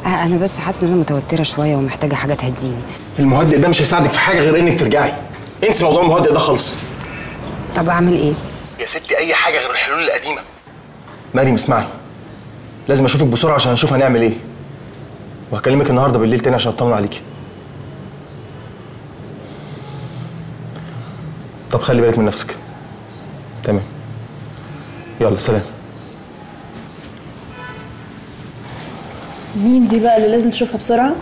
آه، انا بس حاسه ان انا متوتره شويه ومحتاجه حاجه تهديني المهدئ ده مش هيساعدك في حاجه غير انك ترجعي انسي موضوع المهدئ ده خالص طب اعمل ايه يا ستي اي حاجه غير الحلول القديمه مريم اسمعي لازم اشوفك بسرعه عشان نشوف هنعمل ايه وهكلمك النهارده بالليل تاني عشان اطمن عليكي طب خلي بالك من نفسك تمام يلا سلام مين دي بقى اللي لازم تشوفها بسرعة؟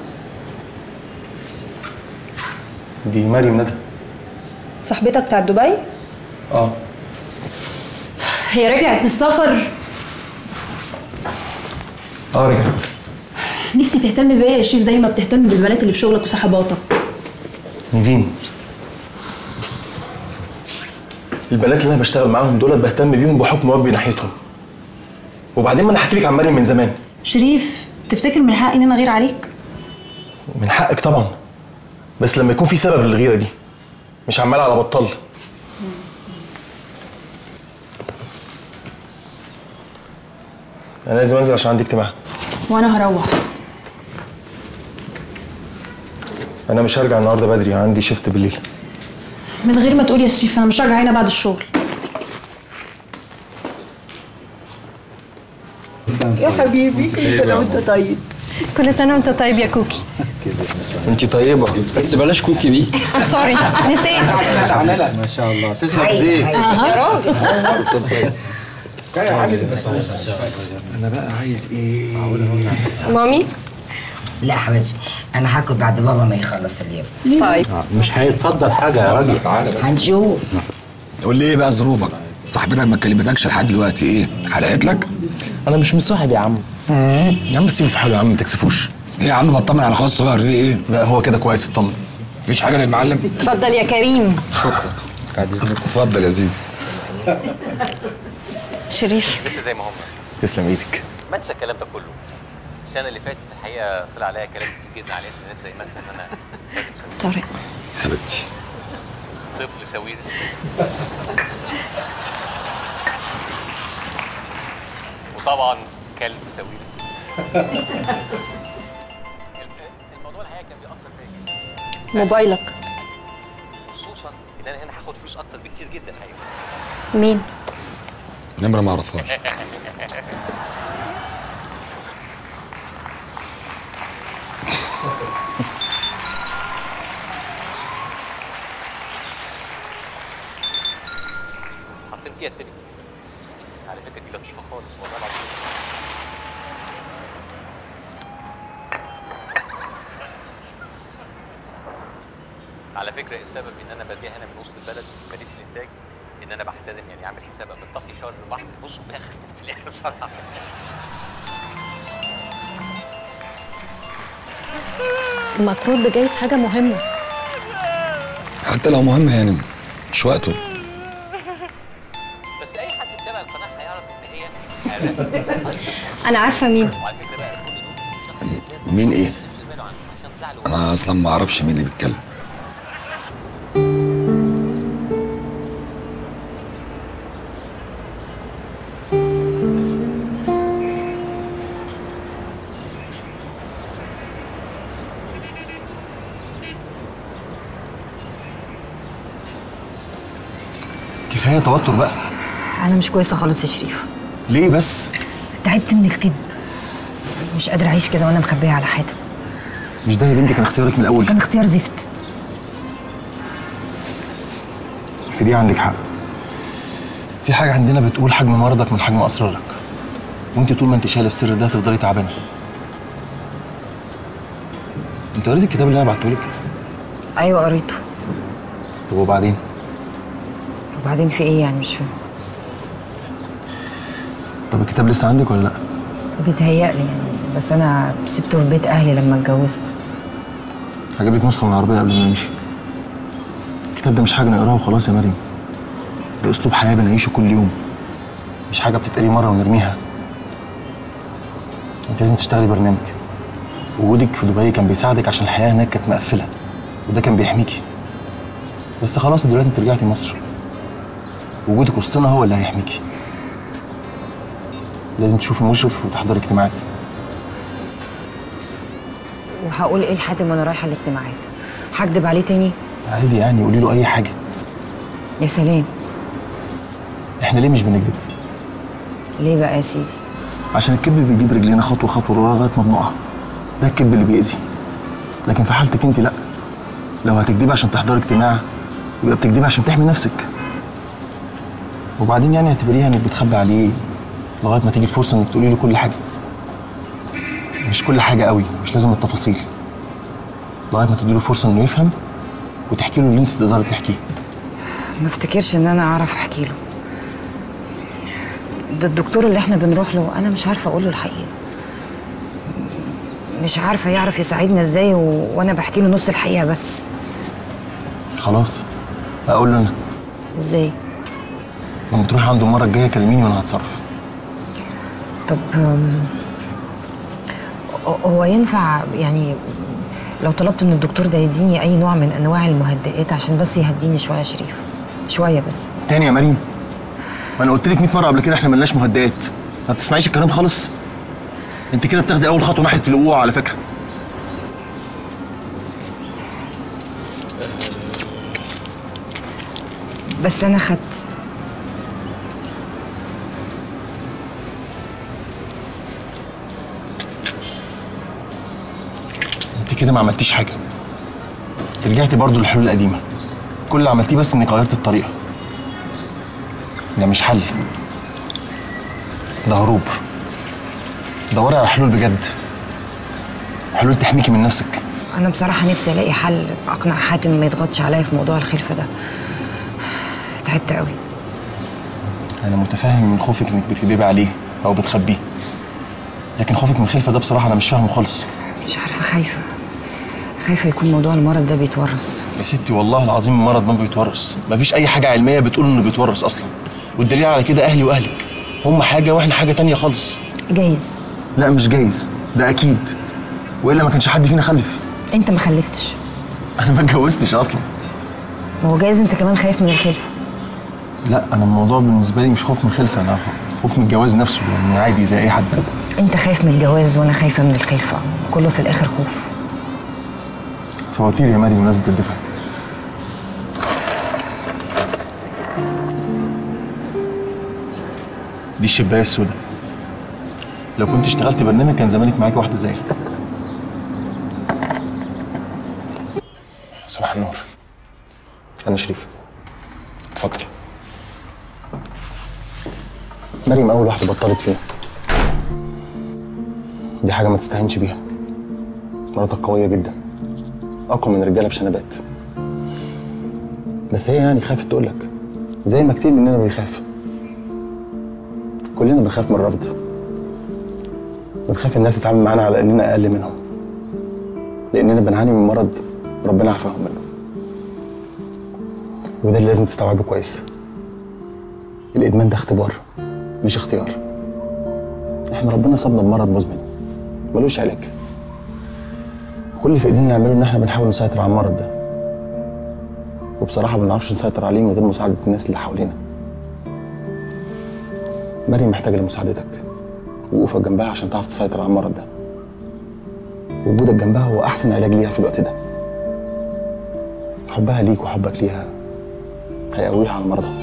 دي مريم ندى صاحبتك بتاعت دبي؟ اه هي رجعت من السفر اه رجعت نفسي تهتم بيا يا شريف زي ما بتهتم بالبنات اللي في شغلك وصحباتك نيفين البنات اللي انا بشتغل معاهم دول بهتم بيهم بحكم واجبي ناحيتهم وبعدين ما انا حكيت لك عن مريم من زمان شريف تفتكر من حقي ان انا غير عليك؟ من حقك طبعا بس لما يكون في سبب للغيره دي مش عمال على بطال انا لازم انزل عشان عندي اجتماع وانا هروح انا مش هرجع النهارده بدري عندي شيفت بالليل من غير ما تقول يا شريف انا مش راجعه هنا بعد الشغل يا حبيبي كل سنه وانت طيب كل سنة وانت طيب يا كوكي انت طيبه بس بلاش كوكي دي سوري نسيت ما شاء الله تسلم زين يا راجل انا بقى عايز ايه مامي لا حبيبتي انا هاكل بعد بابا ما يخلص اليافطه طيب مش هيتفضل حاجه يا راجل تعالى هنشوف قول لي ايه بقى ظروفك صاحبتك ما كلمتكش لحد دلوقتي ايه حلقت لك انا مش مصاحب يا عم يا عم تسيبه في حاله يا عم ما تكسفوش ايه يا عم بطمن على اخويا الصغير في ايه لا هو كده كويس اطمن مفيش حاجه للمعلم اتفضل يا كريم بعد اذنك اتفضل يا زين شريف لسه زي ما هم تسلم ايدك ما انسى الكلام ده كله السنه اللي فاتت الحقيقه طلع عليا كلام كتير جدا على الانترنت زي مثلا ان انا لازم سويرس طارق حبيبتي طفل سويرس وطبعا كلب سويرس الموضوع الحقيقه كان بيأثر فيا جدا موبايلك خصوصا ان انا هنا هاخد فلوس اكتر بكتير جدا الحقيقه مين نمره ما اعرفهاش حاطين فيها سيليكون على فكره دي لطيفه خالص والله العظيم على فكره السبب ان انا بذيع هنا من وسط البلد في مدينه الانتاج ان انا بحترم يعني عامل حساب بتقي شر البحر بصوا في الاخر في الاخر بصراحه ما ترد جايز حاجة مهمة حتى لو مهم يعني مش وقته بس اي حد متابع القناه هيعرف ان هي أنا عارفة مين وعلى فكره بقى كل دول شخص انسان مين ايه مش باله عنه عشان تزعله انا اصلا ما اعرفش مين اللي بيتكلم كفايه توتر بقى انا مش كويسه خالص يا شريف ليه بس تعبت من الكذب مش قادره اعيش كده وانا مخبيه على حاجه مش ده يا بنتي كان اختيارك من الاول كان اختيار زفت في دي عندك حق في حاجه عندنا بتقول حجم مرضك من حجم اسرارك وانت طول ما انت شايله السر ده هتفضلي تعبانه انت قريت الكتاب اللي انا بعته لك ايوه قريته طب وبعدين وبعدين في ايه يعني مش فاهم طب الكتاب لسه عندك ولا لا بيتهيألي يعني بس انا سبته في بيت اهلي لما اتجوزت هجيب لك نسخه من العربيه قبل ما نمشي الكتاب ده مش حاجه نقراها وخلاص يا مريم ده اسلوب حياه بنعيشه كل يوم مش حاجه بتتقري مره ونرميها انت لازم تشتغلي برنامج وجودك في دبي كان بيساعدك عشان الحياه هناك كانت مقفله وده كان بيحميكي بس خلاص دلوقتي انت رجعتي مصر وجودك وسطنا هو اللي هيحميكي لازم تشوفي مشرف وتحضري اجتماعات وهقول ايه لحاتم وانا رايحه الاجتماعات هكدب عليه تاني عادي يعني قولي له اي حاجه يا سلام احنا ليه مش بنكذب ليه بقى يا سيدي عشان الكذب بيجيب رجلينا خطوه خطوه لورا لغايه ما بنقع ده الكذب اللي بيأذي لكن في حالتك انت لا لو هتكذبي عشان تحضري اجتماع يبقى بتكذبي عشان تحمي نفسك وبعدين يعني اعتبريها انك بتخبي عليه لغايه ما تيجي الفرصه انك تقولي له كل حاجه مش كل حاجه قوي مش لازم التفاصيل لغايه ما تديله فرصه انه يفهم وتحكي له اللي انت تقدري تحكيه ما افتكرش ان انا اعرف احكي له ده الدكتور اللي احنا بنروح له انا مش عارفه اقول له الحقيقه مش عارفه يعرف يساعدنا ازاي و... وانا بحكي له نص الحقيقه بس خلاص اقول له انا ازاي لما تروحي عنده المره الجايه كلميني وانا هتصرف طب أم، هو ينفع يعني لو طلبت من الدكتور ده يديني اي نوع من انواع المهدئات عشان بس يهديني شويه يا شريف شويه بس تاني يا مريم ما انا قلت لك 100 مره قبل كده احنا ملناش مهدئات ما بتسمعيش الكلام خالص انت كده بتاخدي اول خطوه ناحيه الوقوع على فكره بس انا خدت انت كده ما عملتيش حاجه انت رجعتي برضو للحلول القديمه كل اللي عملتيه بس انك غيرت الطريقه ده مش حل ده هروب دوري على حلول بجد حلول تحميكي من نفسك انا بصراحه نفسي الاقي حل اقنع حاتم ما يضغطش عليا في موضوع الخلفه ده تعبت قوي انا متفاهم من خوفك انك بتكدبي عليه او بتخبيه لكن خوفك من الخلفه ده بصراحه انا مش فاهمه خالص مش عارفه خايفه خايفه يكون موضوع المرض ده بيتورث يا ستي والله العظيم المرض ما بيتورث مفيش اي حاجه علميه بتقول انه بيتورث اصلا والدليل على كده اهلي واهلك هم حاجه واحنا حاجه تانية خالص جايز لا مش جايز ده اكيد والا ما كانش حد فينا خلف انت ما خلفتش انا ما اتجوزتش اصلا ما هو جايز انت كمان خايف من الخلفه لا انا الموضوع بالنسبه لي مش خوف من الخلفه انا خوف من الجواز نفسه يعني عادي زي اي حد انت خايف من الجواز وانا خايفه من الخلفه كله في الاخر خوف فواتير يا مريم وناس بتدفع دي الشبايه السوداء لو كنت اشتغلت برنامج كان زمانك معاكي واحده زيها صباح النور انا شريف اتفضل مريم اول واحده بطلت فيها دي حاجه ما تستهينش بيها مراتك قويه جدا اقوى من رجاله بشنبات بس هي يعني خافت تقول لك زي ما كتير مننا بيخاف كلنا بنخاف من الرفض بنخاف الناس تتعامل معانا على اننا اقل منهم لاننا بنعاني من مرض ربنا عافاهم منه وده اللي لازم تستوعبه كويس الادمان ده اختبار مش اختيار احنا ربنا صابنا بمرض مزمن ملوش علاج كل اللي في ايدينا نعمله ان احنا بنحاول نسيطر على المرض ده وبصراحه ما بنعرفش نسيطر عليه من غير مساعده الناس اللي حوالينا مريم محتاجه لمساعدتك وقوفك جنبها عشان تعرف تسيطر على المرض ده وجودك جنبها هو احسن علاج ليها في الوقت ده حبها ليك وحبك ليها هيقويها على مرضها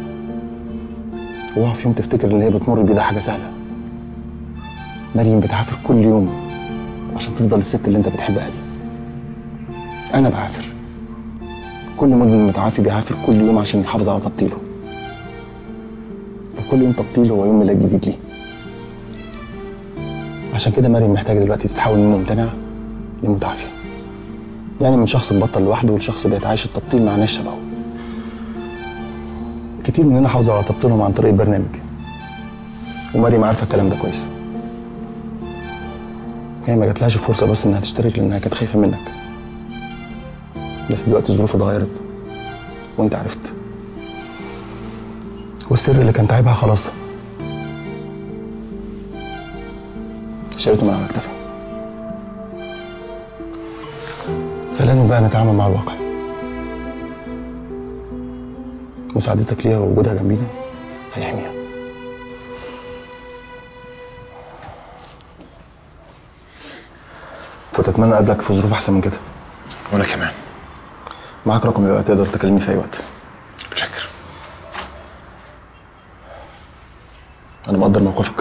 اوعى في يوم تفتكر ان هي بتمر بيه ده حاجه سهله مريم بتعافر كل يوم عشان تفضل الست اللي انت بتحبها دي انا بعافر كل مدمن متعافي بيعافر كل يوم عشان يحافظ على تبطيله وكل يوم تبطيل هو يوم ميلاد جديد ليه عشان كده مريم محتاجه دلوقتي تتحول من ممتنعه لمتعافيه يعني من شخص مبطل لوحده لشخص بيتعايش التبطيل مع ناس شبهه كتير مننا حافظوا على تبطيلهم عن طريق البرنامج ومريم عارفه الكلام ده كويس هي ما جاتلهاش فرصه بس انها تشترك لانها كانت خايفه منك بس دلوقتي الظروف اتغيرت وانت عرفت والسر اللي كان تعبها خلاص شالته من على كتفها فلازم بقى نتعامل مع الواقع مساعدتك ليها ووجودها جنبينا هيحميها كنت اتمنى اقابلك في ظروف احسن من كده وانا كمان معاك رقمي بقى تقدر تكلمني في اي وقت شكرا انا مقدر موقفك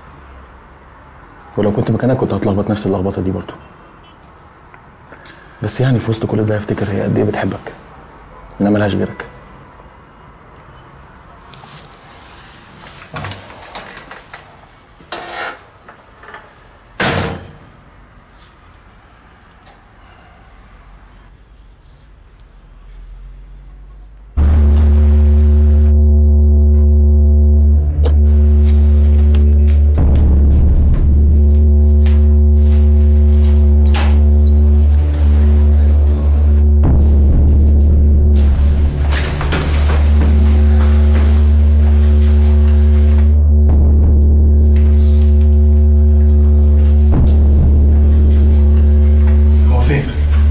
ولو كنت مكانك كنت هتلخبط نفس اللخبطه دي برضو بس يعني في وسط كل ده افتكر هي قد ايه بتحبك انها ملهاش غيرك هو فين؟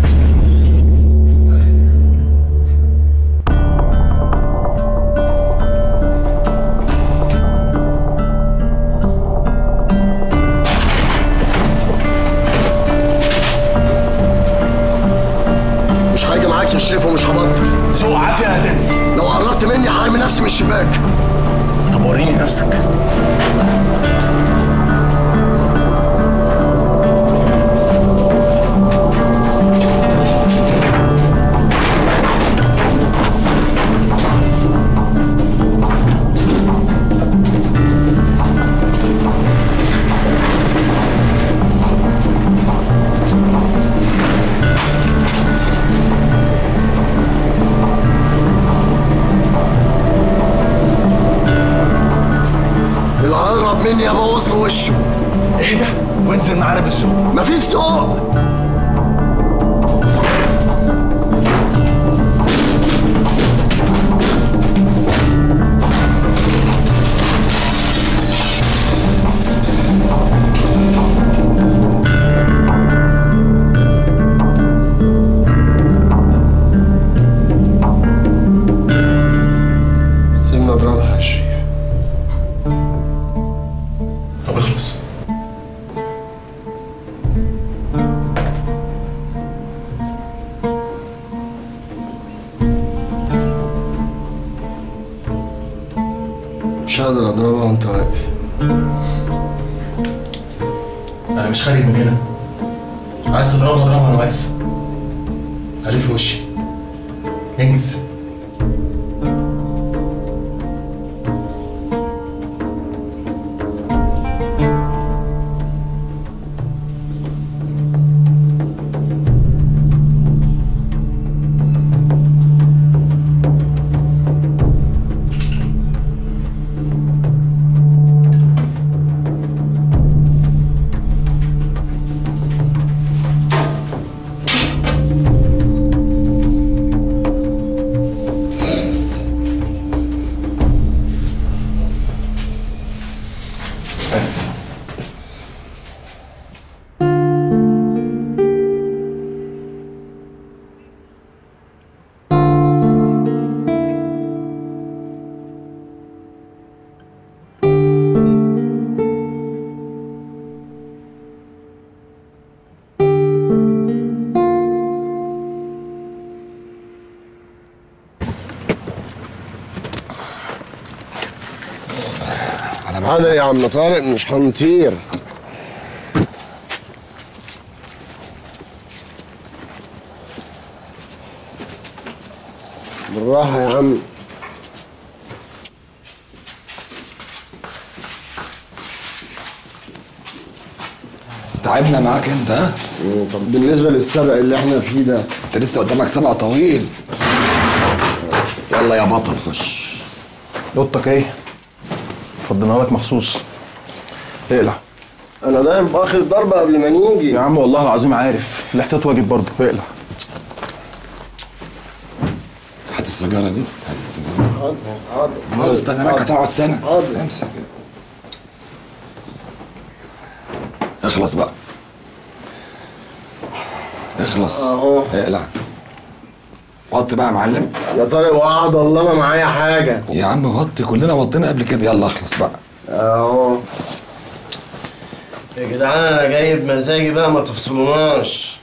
مش هاجي معاك يا شريف ومش هبطل سوق عافيه هتنزل لو قربت مني هرمي نفسي من الشباك طب وريني نفسك اللي هيقرب مني ابوظ له وشه ايه ده؟ وانزل معانا بالسوق مفيش سوق سيبنا اضربها يا شريف طب اخلص مش هقدر اضربها وانت واقف انا مش خارج من هنا عايز تضربها اضربها وانا واقف هلف وشي انجز هذا يا عم طارق مش هنطير بالراحة يا عم تعبنا معاك انت ها طب بالنسبة للسبق اللي احنا فيه ده انت لسه قدامك سبع طويل يلا يا بطل خش اوضتك ايه؟ فضيناها لك مخصوص اقلع انا ضارب اخر ضربة قبل ما نيجي يا عم والله العظيم عارف الاحتياط واجب برضه اقلع هات السيجاره دي هات السيجاره حاضر حاضر امال استنى لك هتقعد سنه حاضر. امسك اخلص بقى اخلص اهو اقلع وطي بقى يا معلم يا طارق وعد الله ما معايا حاجة يا عم وطي كلنا وطينا قبل كده يلا اخلص بقى اهو يا جدعان انا جايب مزاجي بقى ما تفصلوناش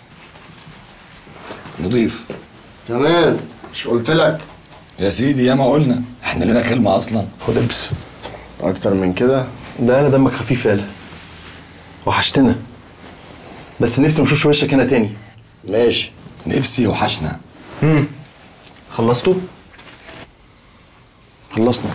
نضيف تمام مش قلت لك يا سيدي ياما قلنا احنا لنا كلمه اصلا خد البس اكتر من كده لا لا دمك خفيف يالا وحشتنا بس نفسي مشوش وشك هنا تاني ماشي نفسي وحشنا امم خلصتوا؟ خلصنا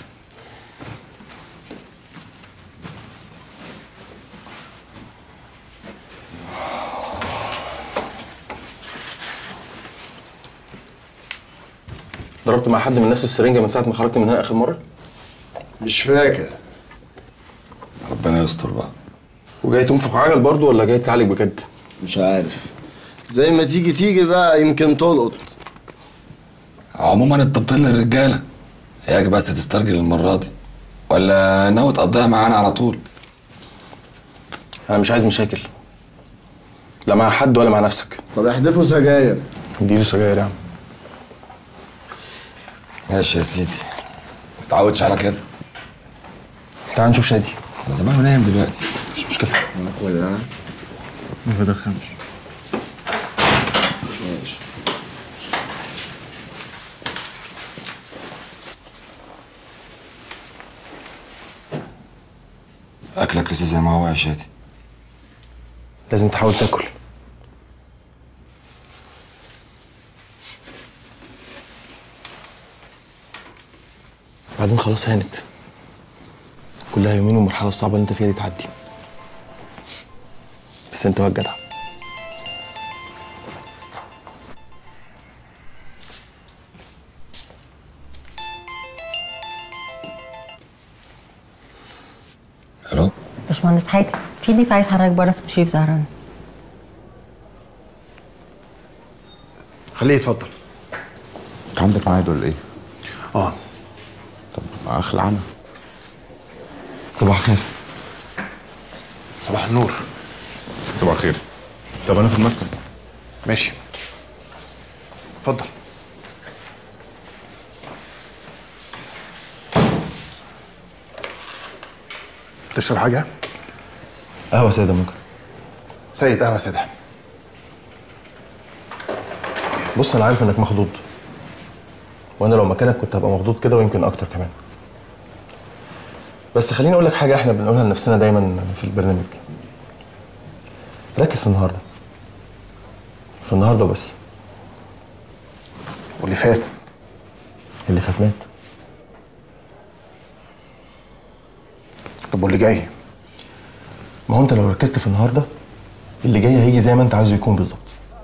ضربت مع حد من نفس السرنجة من ساعة ما خرجت من هنا آخر مرة؟ مش فاكر ربنا يستر بقى وجاي تنفخ عجل برضه ولا جاي تعالج بجد؟ مش عارف زي ما تيجي تيجي بقى يمكن تلقط عموما انت بتطل الرجاله هياك بس تسترجل المره دي ولا ناوي تقضيها معانا على طول أنا مش عايز مشاكل لا مع حد ولا مع نفسك طب احدفوا سجاير اديله سجاير يا عم ماشي يا سيدي ما تتعودش على كده تعال نشوف شادي من زمان نايم دلوقتي مش مشكلة ولا ما بدخلش ماشي اكلك لسه زي ما هو يا شادي لازم تحاول تاكل بعدين خلاص هانت كلها يومين والمرحلة الصعبة اللي انت فيها دي تعدي بس انت واد جدع الو باشمهندس حاتم في ضيف عايز حضرتك بره اسمه شريف زهران خليه يتفضل انت عندك ميعاد ولا ايه؟ اه طب اخلع انا صباح الخير صباح النور صباح الخير طب انا في المكتب ماشي اتفضل تشرب حاجة؟ قهوة سادة ممكن سيد قهوة سادة بص انا عارف انك مخضوض وانا لو مكانك كنت هبقى مخضوض كده ويمكن اكتر كمان بس خليني اقول لك حاجه احنا بنقولها لنفسنا دايما في البرنامج ركز في النهارده في النهارده وبس واللي فات اللي فات مات طب واللي جاي ما هو انت لو ركزت في النهارده اللي جاي هيجي زي ما انت عايزه يكون بالظبط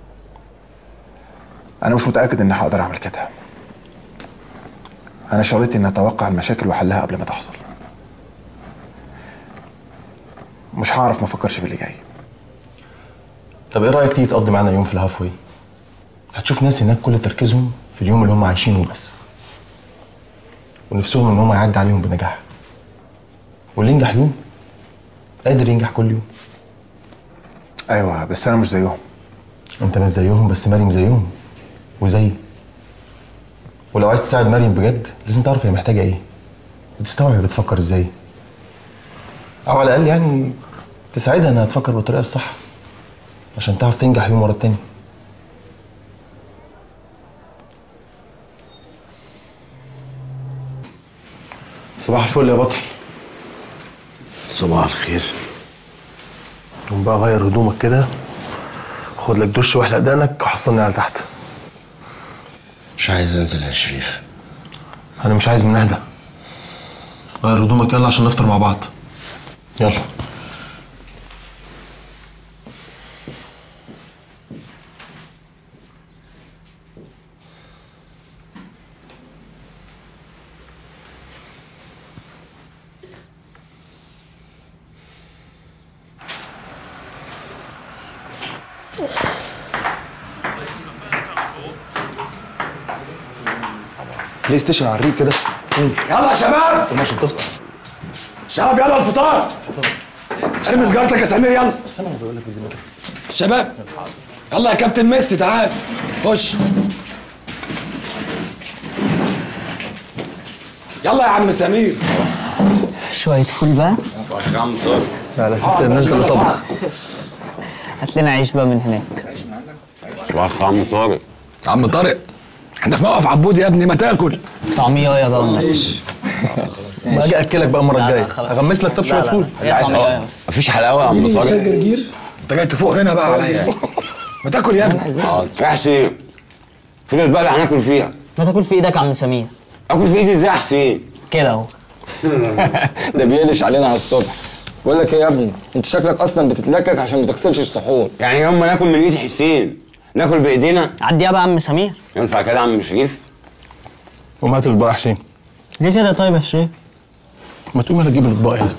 أنا مش متأكد إني هقدر أعمل كده أنا شغلتي إني أتوقع المشاكل وأحلها قبل ما تحصل مش هعرف ما أفكرش في اللي جاي طب ايه رايك تيجي تقضي معانا يوم في الهاف واي هتشوف ناس هناك كل تركيزهم في اليوم اللي هم عايشينه بس ونفسهم ان هم يعدي عليهم بنجاح واللي ينجح يوم قادر ينجح كل يوم أيوة بس أنا مش زيهم انت مش زيهم بس مريم زيهم وزيي ولو عايز تساعد مريم بجد لازم تعرف هي محتاجه ايه وتستوعب هي بتفكر ازاي او على الاقل يعني تساعدها انها تفكر بالطريقه الصح عشان تعرف تنجح يوم ورا التاني صباح الفل يا بطل صباح الخير قوم بقى غير هدومك كده خد لك دش واحلق دقنك وحصلني على تحت مش عايز انزل يا شريف انا مش عايز من اهدى غير هدومك يلا عشان نفطر مع بعض يلا بلاي ستيشن على الريق كده يلا يا شباب ماشي تفطر شباب يلا الفطار ارمي سجارتك يا سمير يلا بس انا بقول لك بذمتك شباب يلا يا كابتن ميسي تعال خش يلا يا عم سمير شوية فول بقى فخمتك على اساس الناس اللي طبخ هات لنا عيش بقى من هناك صباح عم طارق عم طارق احنا في موقف عبود يا ابني ما تاكل طعميه يا بقى والنبي. ما اجي اكلك بقى المره الجايه اغمس لك طب شويه فول هي طعمية بس. مفيش حلاوه يا عم طارق انت جاي تفوق هنا بقى عليا ما تاكل يا ابني يا حسين فين بقى اللي هناكل فيها؟ ما تاكل في ايدك يا عم سمير اكل في ايدي ازاي يا حسين؟ كده اهو ده بيقلش علينا على الصبح بقول لك ايه يا ابني انت شكلك اصلا بتتلكك عشان ما تغسلش الصحون يعني يوم ما ناكل من ايد حسين ناكل بايدينا عديها بقى يا عم سمير ينفع كده يا عم شريف؟ قوم هات الاطباق يا حسين ليه كده طيب يا شريف ما تقوم انا اجيب الاطباق هنا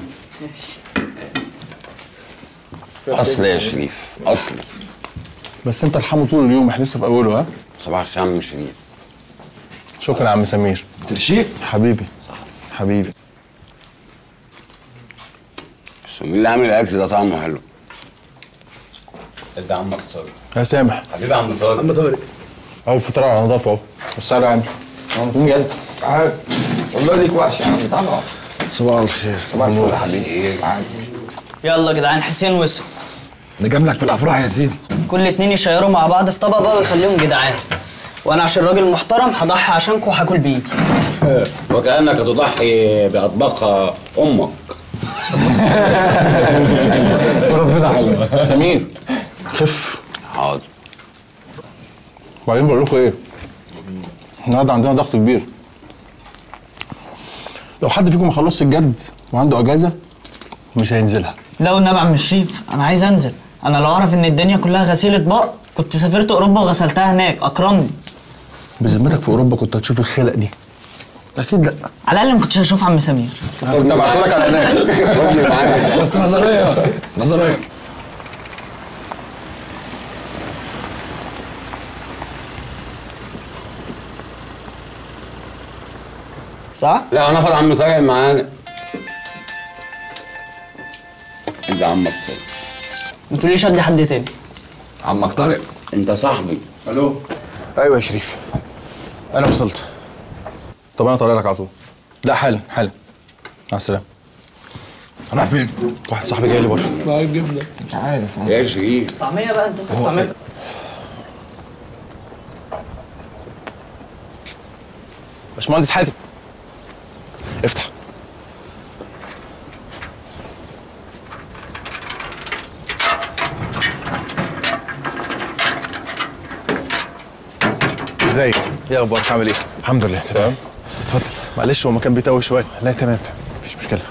اصل يا شريف اصل بس انت ارحمه طول اليوم احنا لسه في اوله ها صباح الخير يا عم شريف شكرا يا عم سمير ترشيق حبيبي حبيبي بس مين اللي عامل الاكل ده طعمه حلو؟ ده عمك طارق يا سامح حبيبي يا عم طارق عم طارق اهو الفطار على نظافه اهو والسعر عامل قوم يلا تعال والله ليك وحش يا عم تعال صباح الخير صباح الفل يا حبيبي تعال يلا يا جدعان حسين وسام نجاملك في الافراح يا سيدي كل اتنين يشيروا مع بعض في طبق بقى ويخليهم جدعان وانا عشان راجل محترم هضحي عشانكم وهاكل بايدي وكانك تضحي باطباق امك ربنا حلو سمير خف حاضر وبعدين بقول لكم ايه النهارده عندنا ضغط كبير لو حد فيكم ما خلصش الجد وعنده اجازه مش هينزلها لا والنبي يا عم الشريف انا عايز انزل انا لو اعرف ان الدنيا كلها غسيل اطباق كنت سافرت اوروبا وغسلتها هناك اكرمني بذمتك في اوروبا كنت هتشوف الخلق دي اكيد لا على الاقل ما كنتش هشوف عم سمير كنت ابعته لك على هناك بس نظريه نظريه صح؟ لا هناخد عم طارق معانا انت عمك طارق ما تقوليش ادي حد تاني عمك طارق انت صاحبي الو ايوه يا شريف انا وصلت طب انا طالع لك على طول لا حالا حالا مع السلامه راح فين؟ واحد صاحبي جاي لي بره طيب جبنه انت عارف يا شريف طعميه بقى انت خد طعميه باشمهندس حاتم افتح ازيك؟ ايه اخبارك عامل ايه؟ الحمد لله تمام اتفضل معلش هو مكان بيتوه شويه لا تمام تمام مفيش مشكله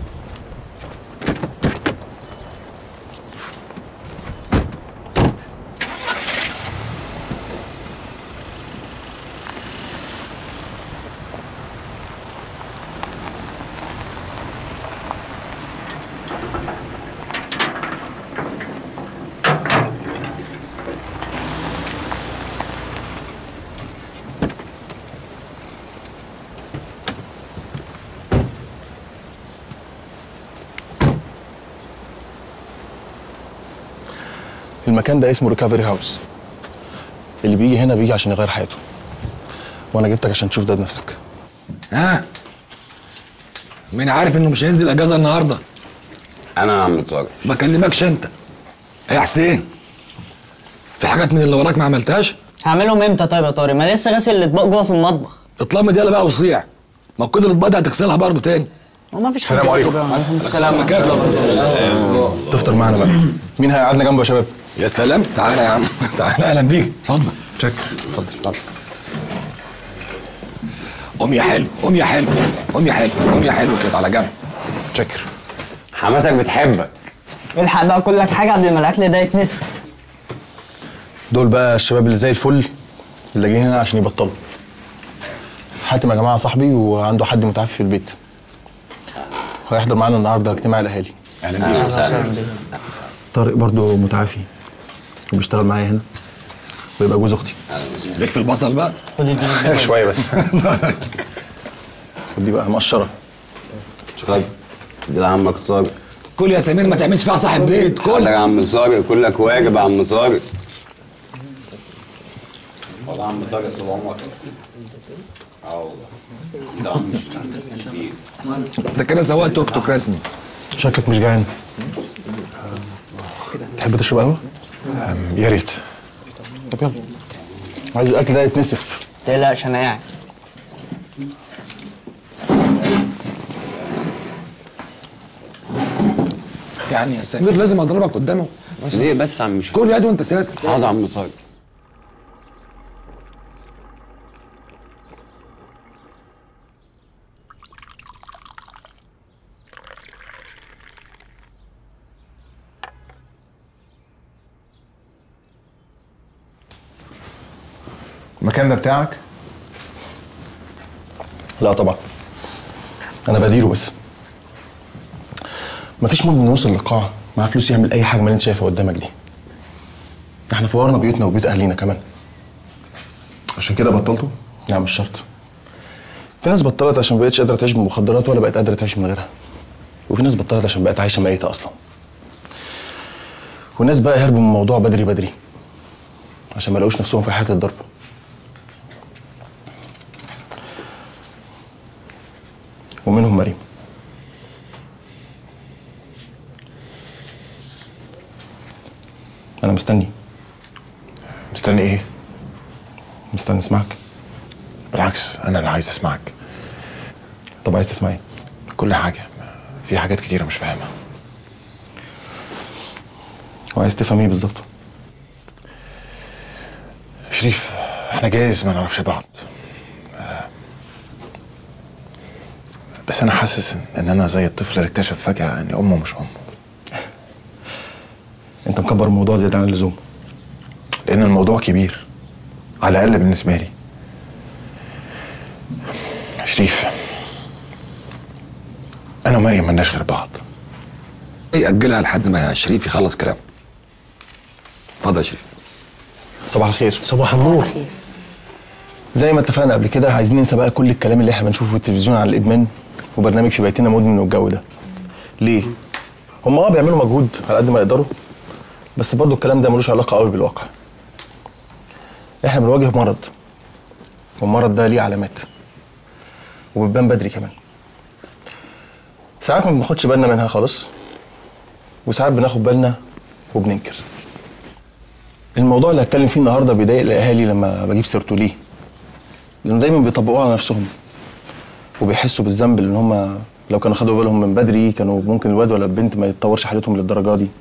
المكان ده اسمه ريكفري هاوس اللي بيجي هنا بيجي عشان يغير حياته وانا جبتك عشان تشوف ده بنفسك ها مين عارف انه مش هينزل اجازه النهارده انا يا عم طارق ما كلمكش انت يا حسين في حاجات من اللي وراك ما عملتهاش هعملهم امتى طيب يا طارق ما لسه غاسل الاطباق جوه في المطبخ اطلع دي بقى وصيع ما كل الاطباق دي هتغسلها برضه تاني وما فيش السلام عليكم. وعليكم السلام تفطر معانا بقى مين هيقعدنا جنبه يا شباب يا سلام تعالى يا عم تعالى اهلا بيك اتفضل شكرا اتفضل اتفضل قوم يا حلو قوم يا حلو قوم يا حلو قوم يا حلو كده على جنب شكر حماتك بتحبك الحق بقى كل لك حاجه قبل ما الاكل ده يتنسى دول بقى الشباب اللي زي الفل اللي جايين هنا عشان يبطلوا حاتم يا جماعه صاحبي وعنده حد متعافي في البيت هيحضر معانا النهارده اجتماع الاهالي اهلا بيك طارق برضه متعافي وبيشتغل معايا هنا ويبقى جوز اختي ليك في البصل بقى خد الدنيا شويه بس ودي بقى مقشره طيب دي لعمك طارق كل يا سمير ما تعملش فيها صاحب بيت كل كل يا عم طارق كلك واجب يا عم طارق والله يا عم طارق طول عمرك اه والله ده عم مش كتير انت كده سواق توك توك رسمي شكلك مش جعان تحب تشرب قهوه يا ريت طب يلا عايز الاكل ده يتنسف تقلقش انا قاعد يعني يا سمير لازم اضربك قدامه ليه بس يا عم شريف كل يد وانت ساكت حاضر يا عم طارق المكان ده بتاعك لا طبعا انا بديره بس مفيش مدمن يوصل للقاعه معاه فلوس يعمل اي حاجه من اللي انت شايفها قدامك دي احنا فورنا بيوتنا وبيوت اهالينا كمان عشان كده بطلته لا مش شرط في ناس بطلت عشان ما بقتش قادره تعيش بالمخدرات ولا بقت قادره تعيش من غيرها وفي ناس بطلت عشان بقت عايشه ميته اصلا وناس بقى هربوا من الموضوع بدري بدري عشان ما لقوش نفسهم في حياه الضرب ومنهم مريم انا مستني مستني ايه مستني اسمعك بالعكس انا اللي عايز اسمعك طب عايز تسمعي كل حاجه في حاجات كتيره مش فاهمها وعايز تفهم ايه بالظبط شريف احنا جايز ما نعرفش بعض آه، بس انا حاسس إن- ان انا زي الطفل اللي اكتشف فجاه ان امه مش امه انت مكبر الموضوع زياده عن اللزوم لان الموضوع كبير على الاقل بالنسبه لي شريف انا ومريم ملناش غير بعض يأجلها لحد ما شريف يخلص كلامه اتفضل يا شريف صباح الخير صباح النور زي ما اتفقنا قبل كده عايزين ننسى بقى كل الكلام اللي احنا بنشوفه في التلفزيون عن الادمان وبرنامج في بيتنا مدمن والجو ده ليه هم اه بيعملوا مجهود على قد ما يقدروا بس برضو الكلام ده ملوش علاقه قوي بالواقع احنا بنواجه مرض والمرض ده ليه علامات وبتبان بدري كمان ساعات ما بناخدش بالنا منها خالص وساعات بناخد بالنا وبننكر الموضوع اللي هتكلم فيه النهارده بيضايق الاهالي لما بجيب سيرته ليه لانه دايما بيطبقوه على نفسهم وبيحسوا بالذنب لان هم لو كانوا خدوا بالهم من بدري كانوا ممكن الواد ولا البنت ما يتطورش حالتهم للدرجه دي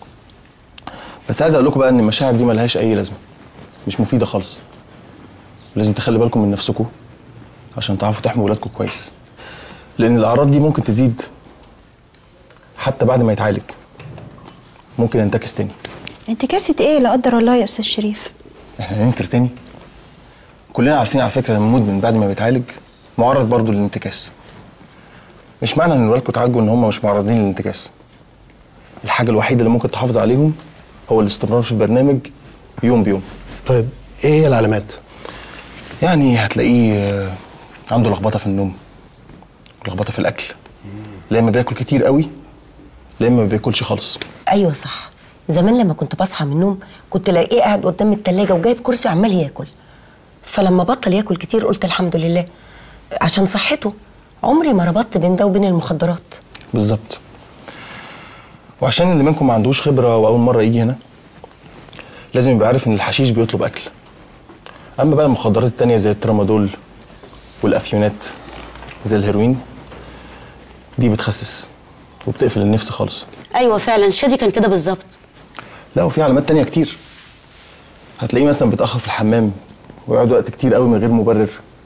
بس عايز اقول لكم بقى ان المشاعر دي ملهاش اي لازمه مش مفيده خالص لازم تخلي بالكم من نفسكم عشان تعرفوا تحموا ولادكم كويس لان الاعراض دي ممكن تزيد حتى بعد ما يتعالج ممكن ينتكس تاني انتكاسة ايه لا قدر الله يا استاذ شريف احنا هننكر تاني كلنا عارفين على فكره ان المدمن بعد ما بيتعالج معرض برضه للانتكاس مش معنى ان ولادكم اتعالجوا ان هم مش معرضين للانتكاس الحاجه الوحيده اللي ممكن تحافظ عليهم هو الاستمرار في البرنامج يوم بيوم طيب ايه هي العلامات يعني هتلاقيه آه، عنده لخبطه في النوم لخبطه في الاكل لا اما بياكل كتير قوي لا اما ما بياكلش خالص ايوه صح زمان لما كنت بصحى من النوم كنت الاقيه قاعد قدام التلاجة وجايب كرسي وعمال ياكل فلما بطل ياكل كتير قلت الحمد لله عشان صحته عمري ما ربطت بين ده وبين المخدرات بالظبط وعشان اللي منكم ما عندوش خبره واول مره يجي هنا لازم يبقى عارف ان الحشيش بيطلب اكل اما بقى المخدرات التانية زي الترامادول والافيونات زي الهيروين دي بتخسس وبتقفل النفس خالص ايوه فعلا شادي كان كده بالظبط لا وفي علامات تانية كتير هتلاقيه مثلا بيتأخر في الحمام ويقعد وقت كتير قوي من غير مبرر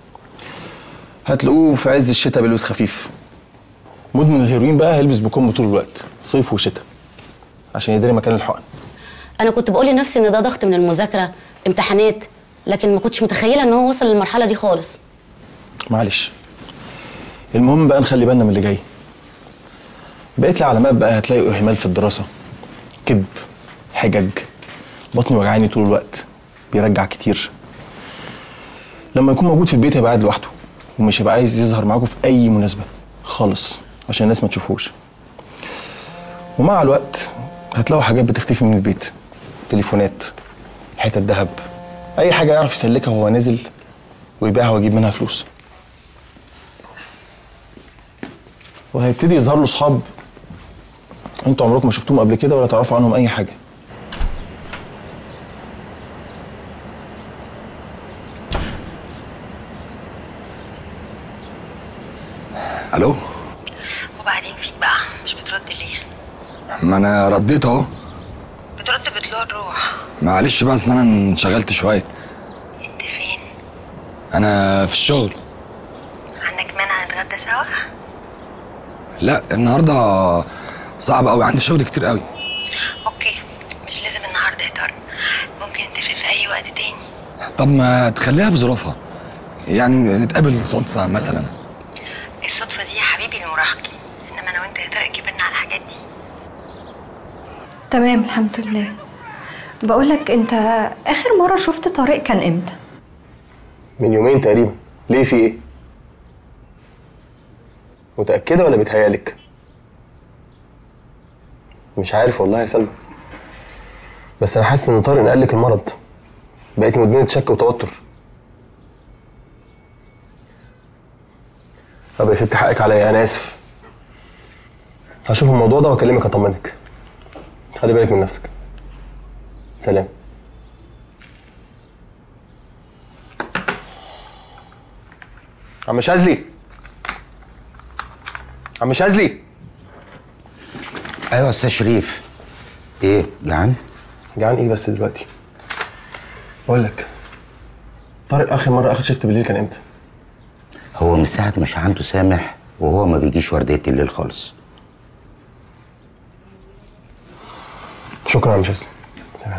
هتلاقوه في عز الشتاء بيلبس خفيف مدمن الهيروين بقى هيلبس بكم طول الوقت صيف وشتاء عشان يداري مكان الحقن انا كنت بقول لنفسي ان ده ضغط من المذاكره امتحانات لكن ما كنتش متخيله ان هو وصل للمرحله دي خالص معلش المهم بقى نخلي بالنا من اللي جاي بقيت لي علامات بقى هتلاقي اهمال في الدراسه كذب حجج بطني وجعاني طول الوقت بيرجع كتير لما يكون موجود في البيت هيبقى قاعد لوحده ومش هيبقى عايز يظهر معاكم في اي مناسبه خالص عشان الناس ما تشوفوش ومع الوقت هتلاقوا حاجات بتختفي من البيت تليفونات حتت ذهب اي حاجه يعرف يسلكها وهو نازل ويبيعها ويجيب منها فلوس وهيبتدي يظهر له صحاب انتوا عمركم ما شفتوهم قبل كده ولا تعرفوا عنهم اي حاجه الو وبعدين فيك بقى مش بترد ليه ما انا رديت اهو بترد بطلوع الروح معلش بقى اصل انا انشغلت شويه انت فين انا في الشغل عندك مانع نتغدى سوا لا النهارده صعب قوي عندي شغل كتير قوي اوكي مش لازم النهارده يا طارق ممكن نتفق في اي وقت تاني طب ما تخليها بظروفها يعني نتقابل صدفه مثلا الصدفه دي يا حبيبي المراهقين انما انا وانت يا طارق كبرنا على الحاجات دي تمام الحمد لله بقول لك انت اخر مره شفت طارق كان امتى من يومين تقريبا ليه في ايه متاكده ولا بيتهيالك مش عارف والله يا سلمى بس انا حاسس ان طارق نقل لك المرض بقيتي مدمنه شك وتوتر طب يا ست حقك عليا انا اسف هشوف الموضوع ده واكلمك اطمنك خلي بالك من نفسك سلام عم شاذلي عم شاذلي ايوه يا استاذ شريف ايه جعان جعان ايه بس دلوقتي بقول لك طارق اخر مره اخر شفت بالليل كان امتى هو من ساعه مش عنده سامح وهو ما بيجيش ورديه الليل خالص شكرا يا عم شاذلي تمام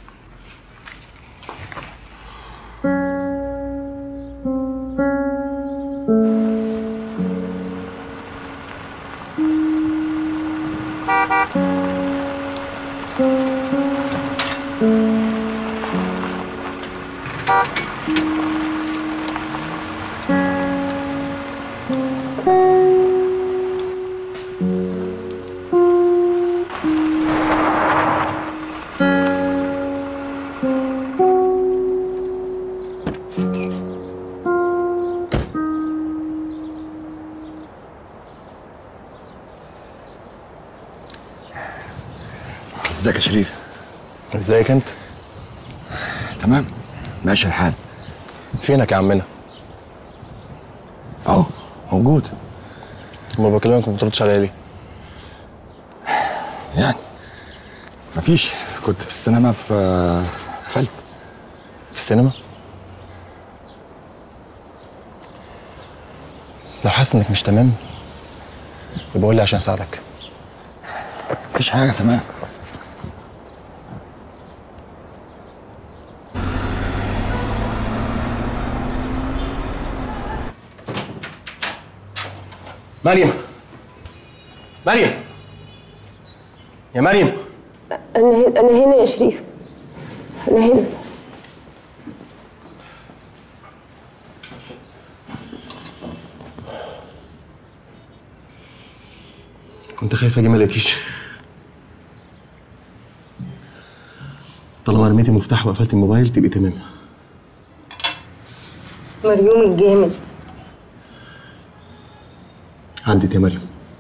ازيك يا شريف ازيك انت تمام ماشي الحال فينك يا عمنا اهو موجود ما بكلمك ما بتردش عليا ليه يعني مفيش كنت في السينما في قفلت في السينما لو حاسس انك مش تمام يبقى قول لي عشان اساعدك مفيش حاجه تمام مريم مريم يا مريم أنا هنا أنا هنا يا شريف أنا هنا كنت خايف اجي ما الاقيكيش طالما رميتي المفتاح وقفلت الموبايل تبقي تمام مريوم الجامد عدت يا مريم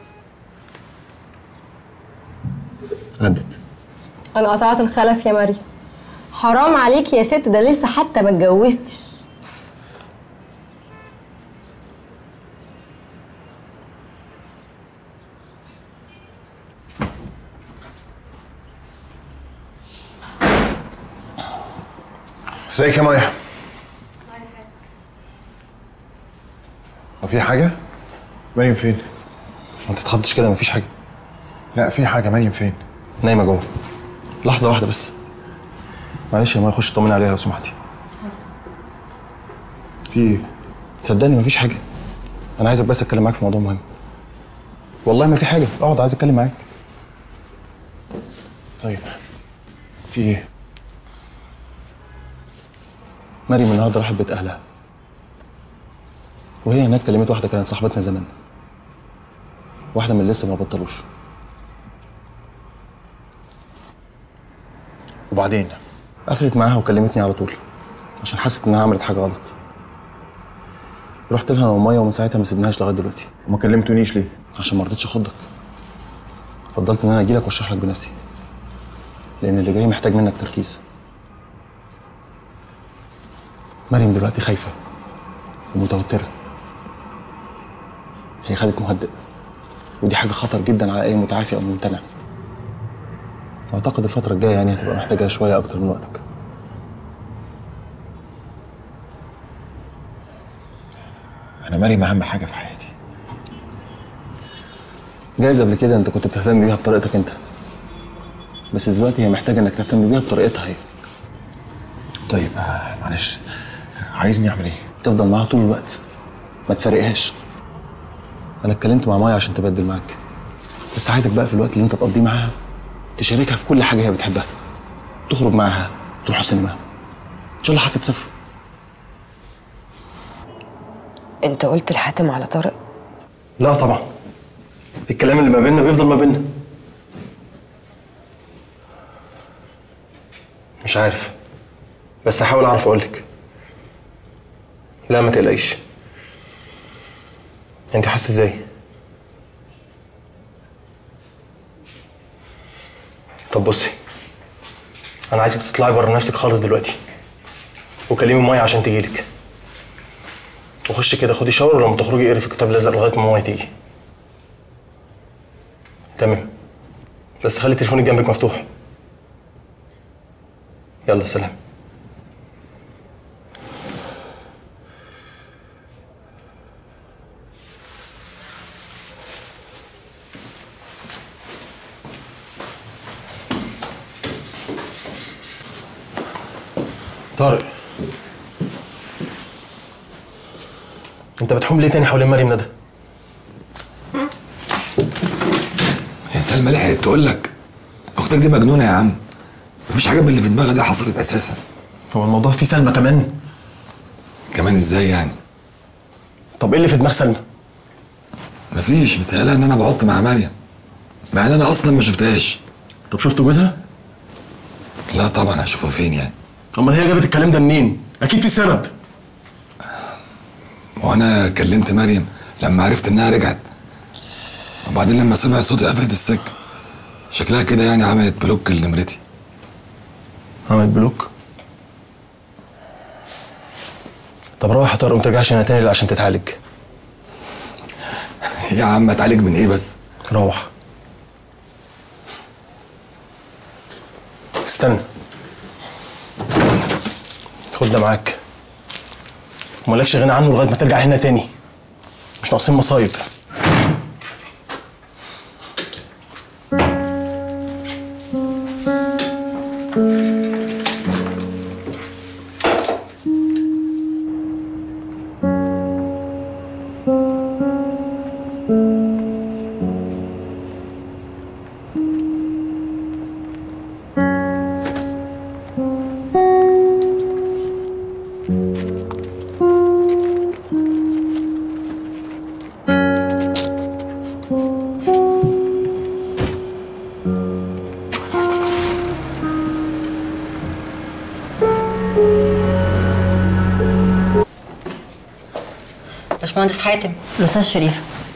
عدت أنا قطعت الخلف يا مريم حرام عليك يا ست ده لسه حتى ما اتجوزتش ازيك يا مايا هو في حاجة؟ مريم فين؟ ما تتخضش كده مفيش حاجه لا في حاجة مريم فين؟ نايمه جوه لحظه واحده بس معلش يا مايا خش طمني عليها لو سمحتي في ايه؟ صدقني مفيش حاجه انا عايزك بس اتكلم معاك في موضوع مهم والله ما في حاجه اقعد عايز اتكلم معاك طيب في ايه؟ مريم النهارده راحت بيت اهلها وهي هناك كلمت واحده كانت صاحبتنا زمان واحده من اللي لسه ما بطلوش وبعدين قفلت معاها وكلمتني على طول عشان حست انها عملت حاجه غلط رحت لها انا وميه ومن ساعتها ما سيبناهاش لغايه دلوقتي وما كلمتونيش ليه؟ عشان ما رضيتش اخضك فضلت ان انا اجي لك واشرح لك بنفسي لان اللي جاي محتاج منك تركيز مريم دلوقتي خايفه ومتوتره هي خدت مهدئ ودي حاجه خطر جدا على اي متعافي او ممتنع واعتقد الفتره الجايه يعني هتبقى محتاجه شويه اكتر من وقتك انا مريم اهم حاجه في حياتي جايز قبل كده انت كنت بتهتم بيها بطريقتك انت بس دلوقتي هي محتاجه انك تهتم بيها بطريقتها هي طيب آه، معلش عايزني اعمل ايه تفضل معاها طول الوقت ما تفارقهاش انا اتكلمت مع مايا عشان تبدل معاك بس عايزك بقى في الوقت اللي انت تقضيه معاها تشاركها في كل حاجه هي بتحبها تخرج معاها تروحوا السينما ان شاء الله حتى تسافروا انت قلت الحاتم على طارق لا طبعا الكلام اللي ما بيننا بيفضل ما بيننا مش عارف بس هحاول اعرف اقولك لا ما تقلقيش انت حاسه ازاي طب بصي انا عايزك تطلعي بره نفسك خالص دلوقتي وكلمي مايا عشان تجيلك وخشي كده خدي شاور ولما تخرجي اقري في الكتاب الازرق لغايه ما ماما تيجي تمام بس خلي تليفونك جنبك مفتوح يلا سلام طارق انت بتحوم ليه تاني حوالين مريم ندى؟ يا سلمى لحقت تقول لك اختك دي مجنونه يا عم مفيش حاجه من اللي في دماغها دي حصلت اساسا هو الموضوع فيه سلمى كمان كمان ازاي يعني طب ايه اللي في دماغ سلمى مفيش متهيألها ان انا بعط مع مريم مع ان انا اصلا ما شفتهاش طب شفت جوزها لا طبعا هشوفه فين يعني امال هي جابت الكلام ده منين اكيد في سبب وانا كلمت مريم لما عرفت انها رجعت وبعدين لما سمعت صوتي قفلت السكه شكلها كده يعني عملت بلوك لنمرتي عملت بلوك طب روح يا طارق وما ترجعش هنا تاني عشان تتعالج يا عم اتعالج من ايه بس روح استنى خد ده معاك ومالكش غنى عنه لغايه ما ترجع هنا تاني مش ناقصين مصايب باشمهندس حاتم الاستاذ شريف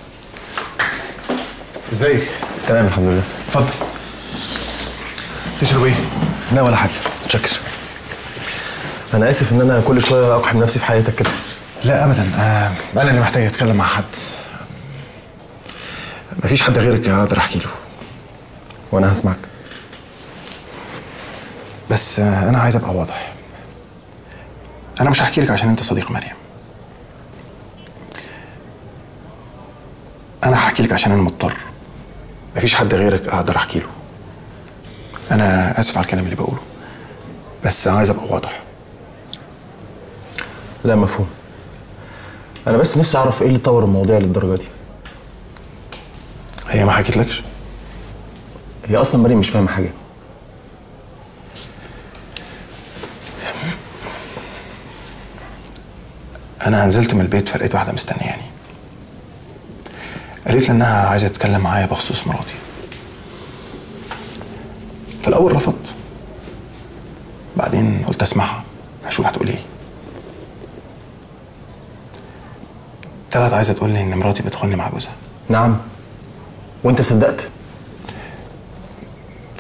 ازيك تمام الحمد لله اتفضل تشرب ايه لا ولا حاجه متشكر انا اسف ان انا كل شويه اقحم نفسي في حياتك كده لا ابدا آه انا اللي محتاج اتكلم مع حد مفيش حد غيرك اقدر احكي له وانا هسمعك بس آه انا عايز ابقى واضح انا مش هحكي لك عشان انت صديق مريم انا هحكي لك عشان انا مضطر مفيش حد غيرك اقدر احكي له انا اسف على الكلام اللي بقوله بس عايز ابقى واضح لا مفهوم انا بس نفسي اعرف ايه اللي طور المواضيع للدرجه دي هي ما حكيتلكش هي اصلا مريم مش فاهمه حاجه انا نزلت من البيت فلقيت واحده مستنياني قالت لي انها عايزه تتكلم معايا بخصوص مراتي في الاول رفضت بعدين قلت اسمعها اشوف هتقول ايه طلعت عايزه تقول لي ان مراتي بتخوني مع جوزها نعم وانت صدقت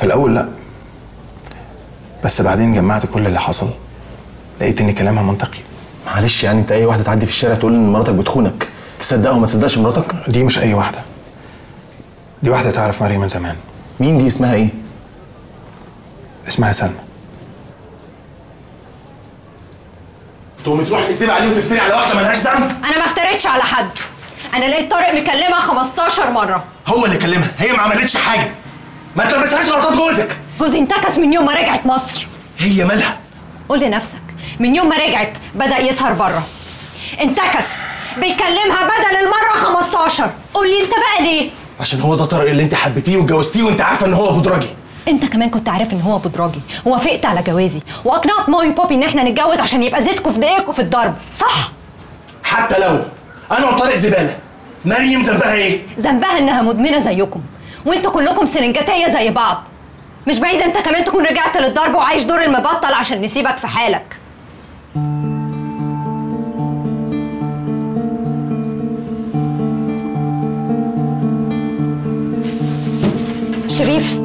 الاول لا بس بعدين جمعت كل اللي حصل لقيت ان كلامها منطقي معلش يعني انت اي واحده تعدي في الشارع تقول ان مراتك بتخونك تصدقها وما تصدقش مراتك دي مش اي واحده دي واحده تعرف مريم من زمان مين دي اسمها ايه اسمها سلمى تقومي تروحي تكتبي عليه وتفتري على واحده ملهاش ذنب انا ما افتريتش على حد انا لقيت طارق مكلمها 15 مره هو اللي كلمها هي ما عملتش حاجه ما تلبسهاش غلطات جوزك جوزي انتكس من يوم ما رجعت مصر هي مالها قول لنفسك من يوم ما رجعت بدا يسهر بره انتكس بيكلمها بدل المره 15 قول لي انت بقى ليه عشان هو ده طارق اللي انت حبيتيه واتجوزتيه وانت عارفه ان هو بودراجي انت كمان كنت عارف ان هو بدراجي ووافقت على جوازي واقنعت مامي وبابي ان احنا نتجوز عشان يبقى زيتكم في دقيقكم في الضرب صح حتى لو انا وطارق زباله مريم ذنبها ايه ذنبها انها مدمنه زيكم وانتوا كلكم سرنجاتيه زي بعض مش بعيد انت كمان تكون رجعت للضرب وعايش دور المبطل عشان نسيبك في حالك شريف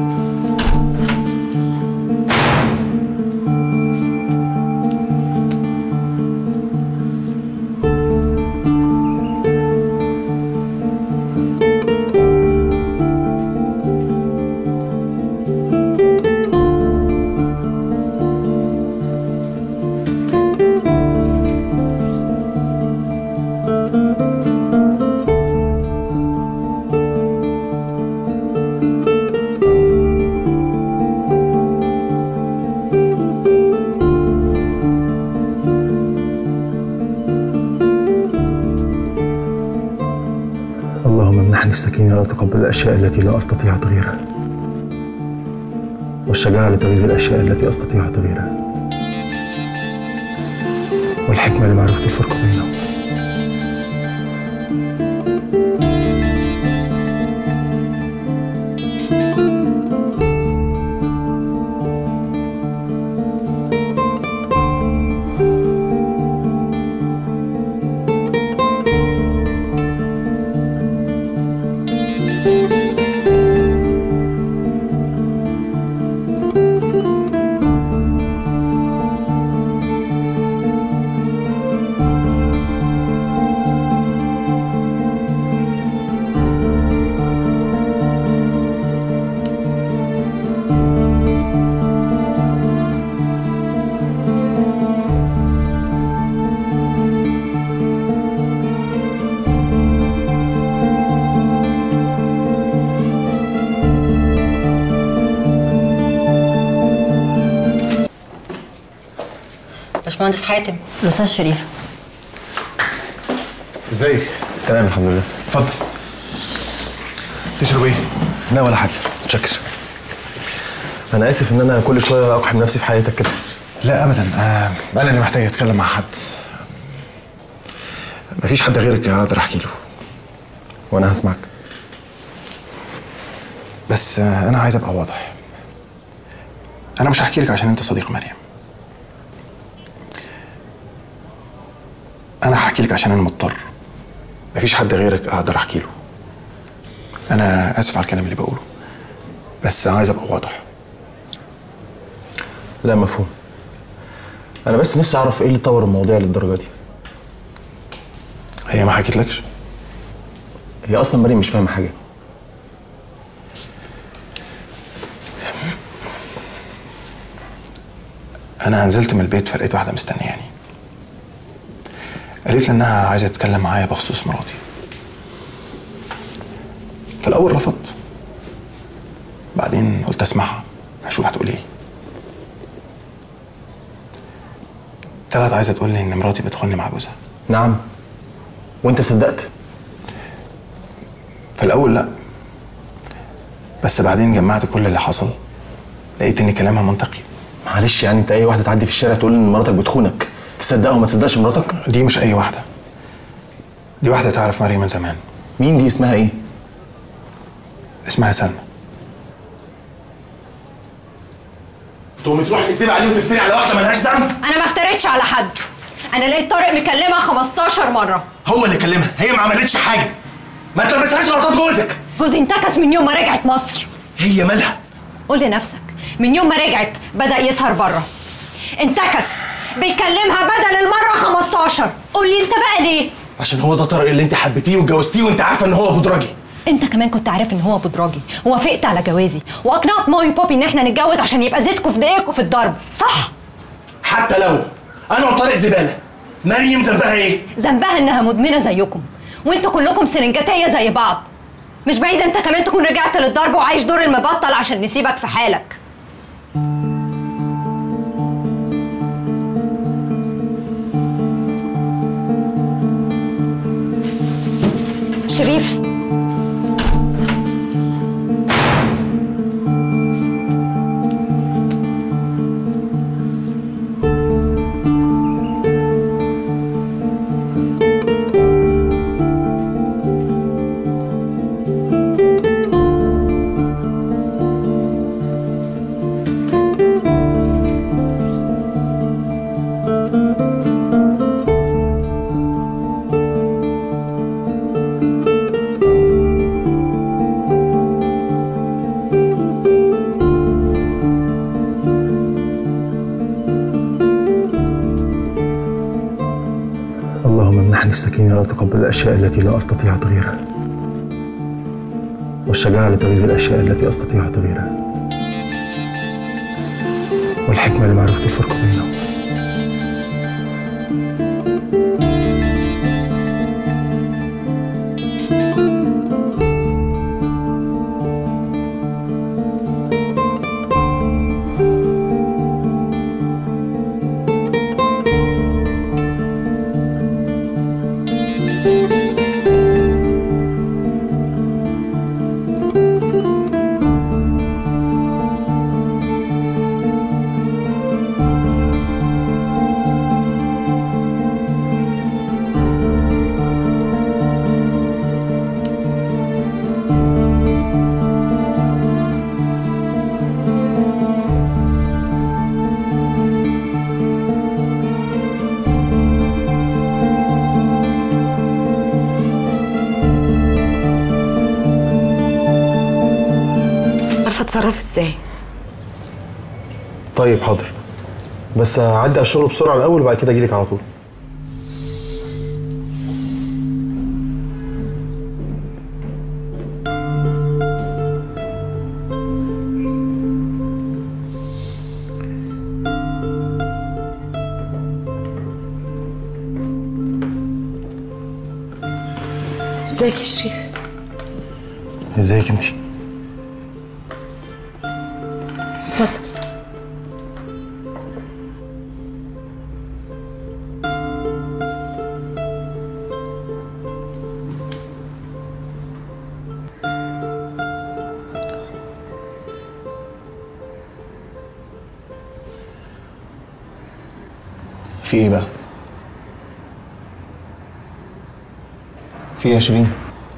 اللهم امنحني السكينة لا أتقبل الأشياء التي لا أستطيع تغييرها والشجاعة لتغيير الأشياء التي أستطيع تغييرها والحكمة لمعرفة الفرق بينهم باشمهندس حاتم الاستاذ شريف ازيك تمام الحمد لله اتفضل تشرب ايه لا ولا حاجة متشكر أنا آسف إن أنا كل شوية أقحم نفسي في حياتك كده لا ابدا آه انا اللي محتاج اتكلم مع حد مفيش حد غيرك اقدر احكي له وأنا هسمعك بس آه انا عايز ابقى واضح انا مش هحكي لك عشان انت صديق مريم انا هحكي لك عشان انا مضطر مفيش حد غيرك اقدر احكي له انا اسف على الكلام اللي بقوله بس عايز ابقى واضح لا مفهوم أنا بس نفسي أعرف إيه اللي طور المواضيع للدرجة دي هي ما حكيتلكش هي أصلا مريم مش فاهمة حاجة انا نزلت من البيت فلقيت واحده مستنياني قالت لي انها عايزه تتكلم معايا بخصوص مراتي في الاول رفضت بعدين قلت اسمعها اشوف هتقول ايه طلعت عايزه تقول لي ان مراتي بتخوني مع جوزها نعم وأنت صدقت في الاول لا بس بعدين جمعت كل اللي حصل لقيت ان كلامها منطقي معلش يعني أنت أي واحدة تعدي في الشارع تقول إن مراتك بتخونك تصدقها وما تصدقش مراتك دي مش اي واحده دي واحده تعرف مريم من زمان مين دي اسمها إيه اسمها سلمى تقومي تروحي تكتبي عليه وتفتري على واحدة ملهاش ذنب انا ما افتريتش على حد انا لقيت طارق مكلمها 15 مره هو اللي كلمها هي ما عملتش حاجة ما تلبسهاش غلطات جوزك جوزي انتكس من يوم ما رجعت مصر هي مالها قول لنفسك من يوم ما رجعت بدأ يسهر بره انتكس بيكلمها بدل المرة 15 قول لي انت بقى ليه عشان هو ده طارق اللي انت حبيتيه واتجوزتيه وانت عارفه ان هو ابو دراجي انت كمان كنت عارف ان هو بدراجي ووافقت على جوازي واقنعت مامي وبابي ان احنا نتجوز عشان يبقى زيتكم في دقيقكم في الضرب صح حتى لو انا وطارق زباله مريم ذنبها ايه ذنبها انها مدمنه زيكم وانتوا كلكم سرنجاتيه زي بعض مش بعيد انت كمان تكون رجعت للضرب وعايش دور المبطل عشان نسيبك في حالك شريف اللهم امنحني السكينة لا أتقبل الأشياء التي لا أستطيع تغييرها والشجاعة لتغيير الأشياء التي أستطيع تغييرها والحكمة لمعرفة الفرق بينهم عارفه اتصرف ازاي طيب حاضر بس هعدي على الشغل بسرعة الأول وبعد كده أجيلك على طول ازيك يا شريف ازيك انتي اتفضل في ايه بقى؟ في ايه يا شيرين؟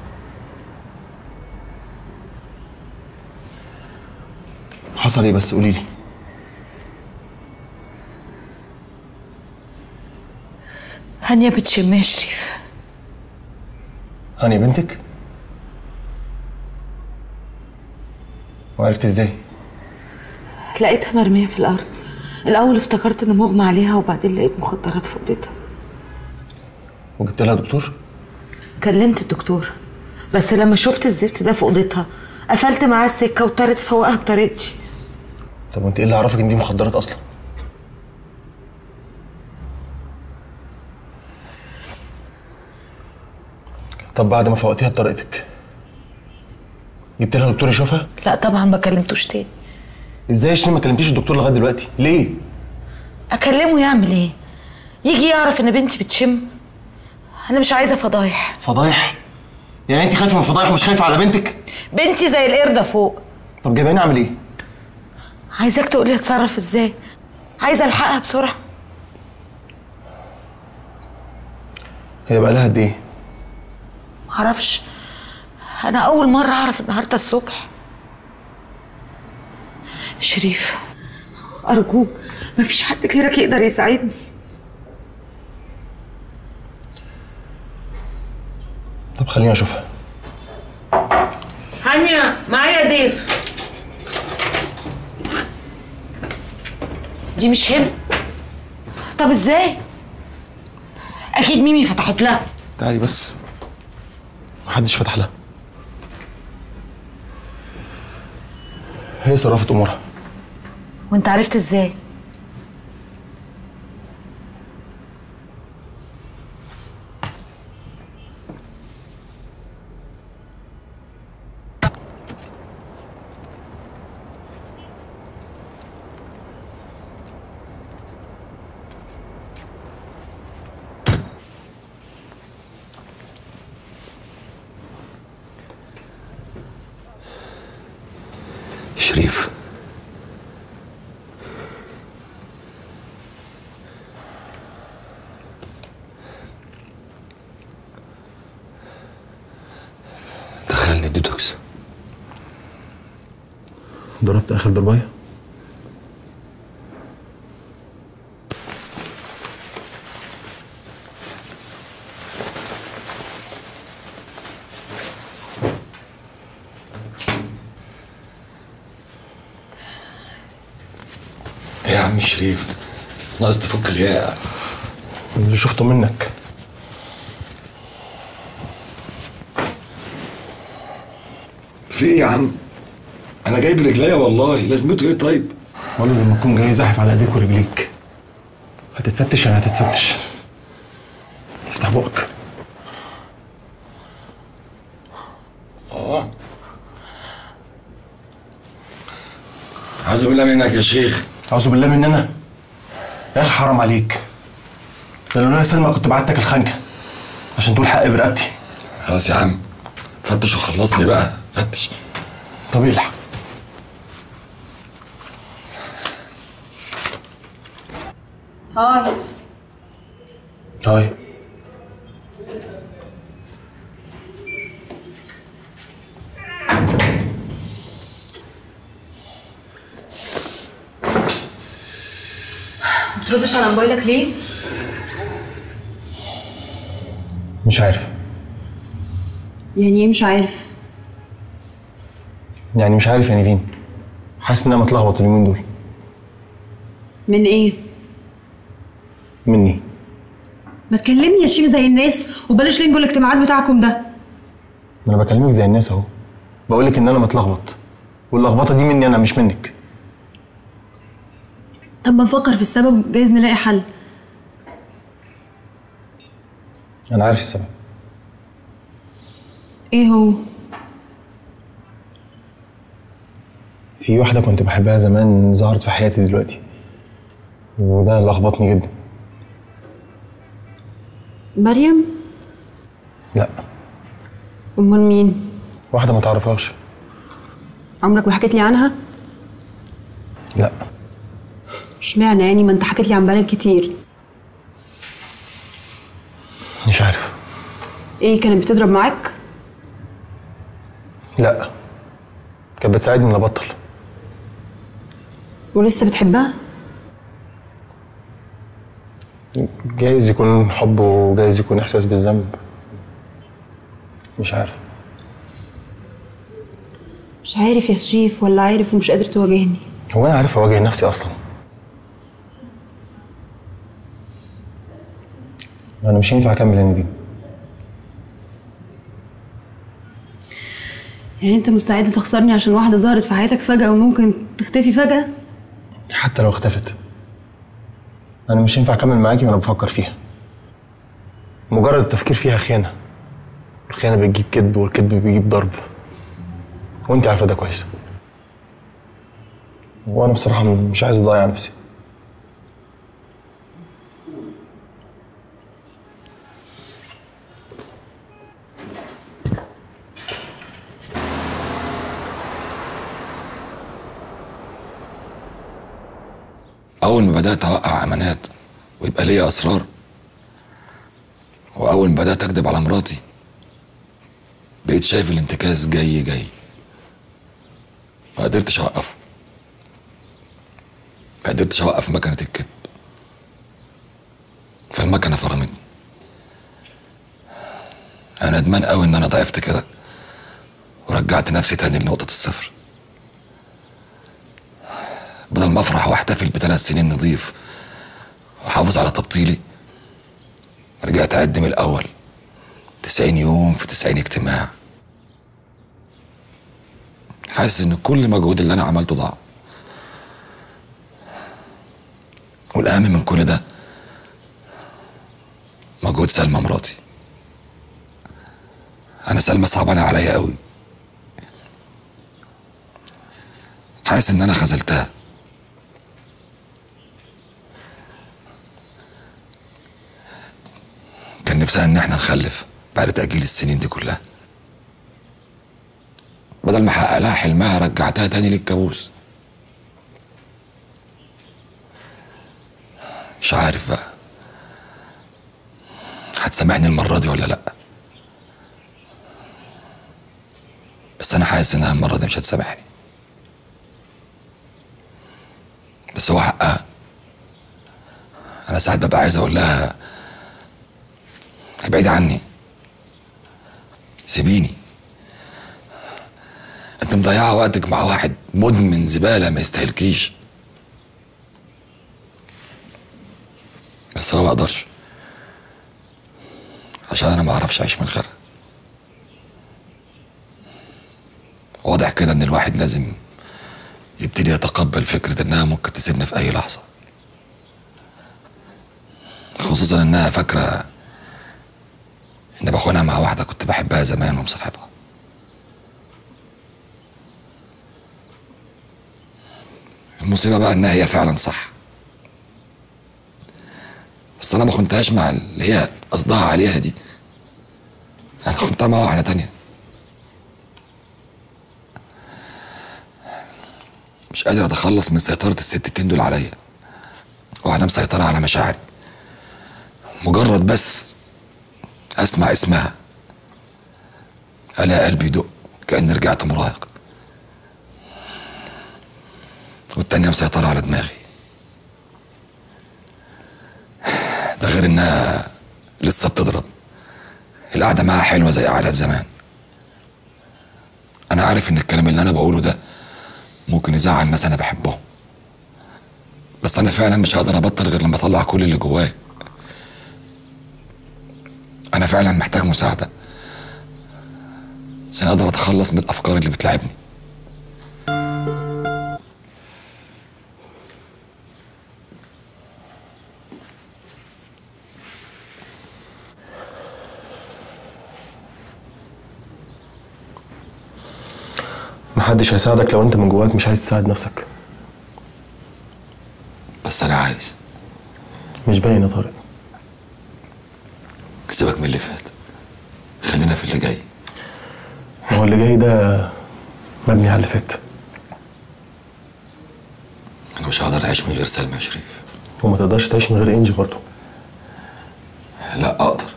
حصل ايه بس قولي لي هانيا بتشم يا شريف هانيا بنتك؟ وعرفت ازاي؟ لقيتها مرمية في الأرض الأول افتكرت إنه مغمى عليها وبعدين لقيت مخدرات في أوضتها وجبت لها دكتور؟ كلمت الدكتور بس لما شفت الزفت ده في أوضتها قفلت معاه السكة واضطريت أفوقها بطريقتي طب وانت ايه اللي عرفك ان دي مخدرات اصلا؟ طب بعد ما فوقتيها بطريقتك جبت لها دكتور يشوفها؟ لا طبعا ما كلمتوش تاني ازاي يا شيرين ما كلمتيش الدكتور لغايه دلوقتي؟ ليه؟ أكلمه يعمل إيه؟ يجي يعرف إن بنتي بتشم أنا مش عايزة فضايح فضايح؟ يعني انت خايفه من فضايح ومش خايفه على بنتك؟ بنتي زي القردة فوق طب جايباني اعمل ايه؟ عايزاك تقولي اتصرف ازاي عايزة ألحقها بسرعة هي بقى لها قد ايه؟ معرفش أنا أول مرة أعرف النهاردة الصبح شريف أرجوك مفيش حد غيرك يقدر يساعدني طب خليني اشوفها هانيا معايا ضيف دي مش هنا طب ازاي اكيد ميمي فتحت لها تعالي بس محدش فتح لها هي صرفت امورها وانت عرفت ازاي شريف دخلني ديتوكس ضربت اخر ضربايه ايه يا عم شريف ناقص تفك الياقة اللي شفته منك في ايه يا عم انا جايب رجليا والله لازمته ايه طيب ولا لما اكون جاي زاحف على ايديك ورجليك هتتفتش يعني هتتفتش افتح بقك اه اعوذ بالله منك يا شيخ اعوذ بالله مني انا يا اخي حرام عليك ده لولا سلمى كنت بعتك الخنكه عشان تقول حق برقبتي خلاص يا عم فتش وخلصني بقى فتش طب الحق هاي طيب ما بتردش على موبايلك ليه؟ مش عارف يعني ايه مش عارف؟ يعني مش عارف يا نيفين حاسس ان انا متلخبط اليومين دول من ايه؟ مني ما تكلمني يا شيف زي الناس وبلاش لينجو الاجتماعات بتاعكم ده ما انا بكلمك زي الناس اهو بقول لك ان انا متلخبط واللخبطه دي مني انا مش منك طب ما نفكر في السبب جايز نلاقي حل انا عارف السبب ايه هو؟ في واحده كنت بحبها زمان ظهرت في حياتي دلوقتي وده لخبطني جدا مريم؟ لا امال مين؟ واحده ما تعرفهاش عمرك ما حكيت لي عنها؟ لا اشمعنى يعني ما انت حكيت لي عن بنات كتير مش عارف ايه كانت بتضرب معاك؟ لا كانت بتساعدني اني ابطل ولسه بتحبها؟ جايز يكون حب وجايز يكون احساس بالذنب مش عارف مش عارف يا شريف ولا عارف ومش قادر تواجهني هو انا عارف اواجه نفسي اصلا انا مش هينفع اكمل يا نبيل يعني انت مستعد تخسرني عشان واحدة ظهرت في حياتك فجأة وممكن تختفي فجأة؟ حتى لو اختفت انا مش هينفع اكمل معاكي وانا بفكر فيها مجرد التفكير فيها خيانه الخيانه بتجيب كذب والكذب بيجيب ضرب وانت عارفه ده كويس وانا بصراحه مش عايز اضيع نفسي اول ما بدات اوقع امانات ويبقى ليا اسرار واول ما بدات اكذب على مراتي بقيت شايف الانتكاس جاي جاي ما قدرتش اوقفه ما قدرتش اوقف مكنه الكذب فالمكنه فرمتني انا ندمان قوي ان انا ضعفت كده ورجعت نفسي تاني لنقطه الصفر بدل ما افرح واحتفل بثلاث سنين نضيف واحافظ على تبطيلي رجعت اعد من الاول 90 يوم في 90 اجتماع حاسس ان كل مجهود اللي انا عملته ضاع والاهم من كل ده مجهود سلمى مراتي انا سلمى صعبانه عليا قوي حاسس ان انا خذلتها كان نفسها ان احنا نخلف بعد تأجيل السنين دي كلها بدل ما احقق لها حلمها رجعتها تاني للكابوس مش عارف بقى هتسامحني المرة دي ولا لأ بس أنا حاسس إنها المرة دي مش هتسامحني بس هو حقها أنا ساعات ببقى عايز أقول لها ابعدي عني سيبيني انت مضيعه وقتك مع واحد مدمن زباله ما يستاهلكيش بس انا ما اقدرش عشان انا ما اعرفش اعيش من غيرها واضح كده ان الواحد لازم يبتدي يتقبل فكرة انها ممكن تسيبنا في اي لحظة خصوصا انها فاكرة اني بخونها مع واحدة كنت بحبها زمان ومصاحبها المصيبة بقى انها هي فعلا صح بس انا ما خنتهاش مع اللي هي قصدها عليها دي انا خنتها مع واحدة تانية مش قادر اتخلص من سيطرة الستتين دول عليا واحدة مسيطرة على مشاعري مجرد بس اسمع اسمها الاقي قلبي يدق كاني رجعت مراهق والتانية مسيطرة على دماغي ده غير انها لسه بتضرب القعدة معاها حلوة زي قعدات زمان انا عارف ان الكلام اللي انا بقوله ده ممكن يزعل ناس انا بحبهم بس انا فعلا مش هقدر ابطل غير لما اطلع كل اللي جوايا انا فعلا محتاج مساعده عشان اقدر اتخلص من الافكار اللي بتلعبني محدش هيساعدك لو انت من جواك مش عايز تساعد نفسك بس انا عايز مش باين يا طارق سيبك من اللي فات خلينا في اللي جاي ما هو اللي جاي ده مبني على اللي فات انا مش هقدر اعيش من غير سلمى يا شريف وما تقدرش تعيش من غير انجي برضه لا اقدر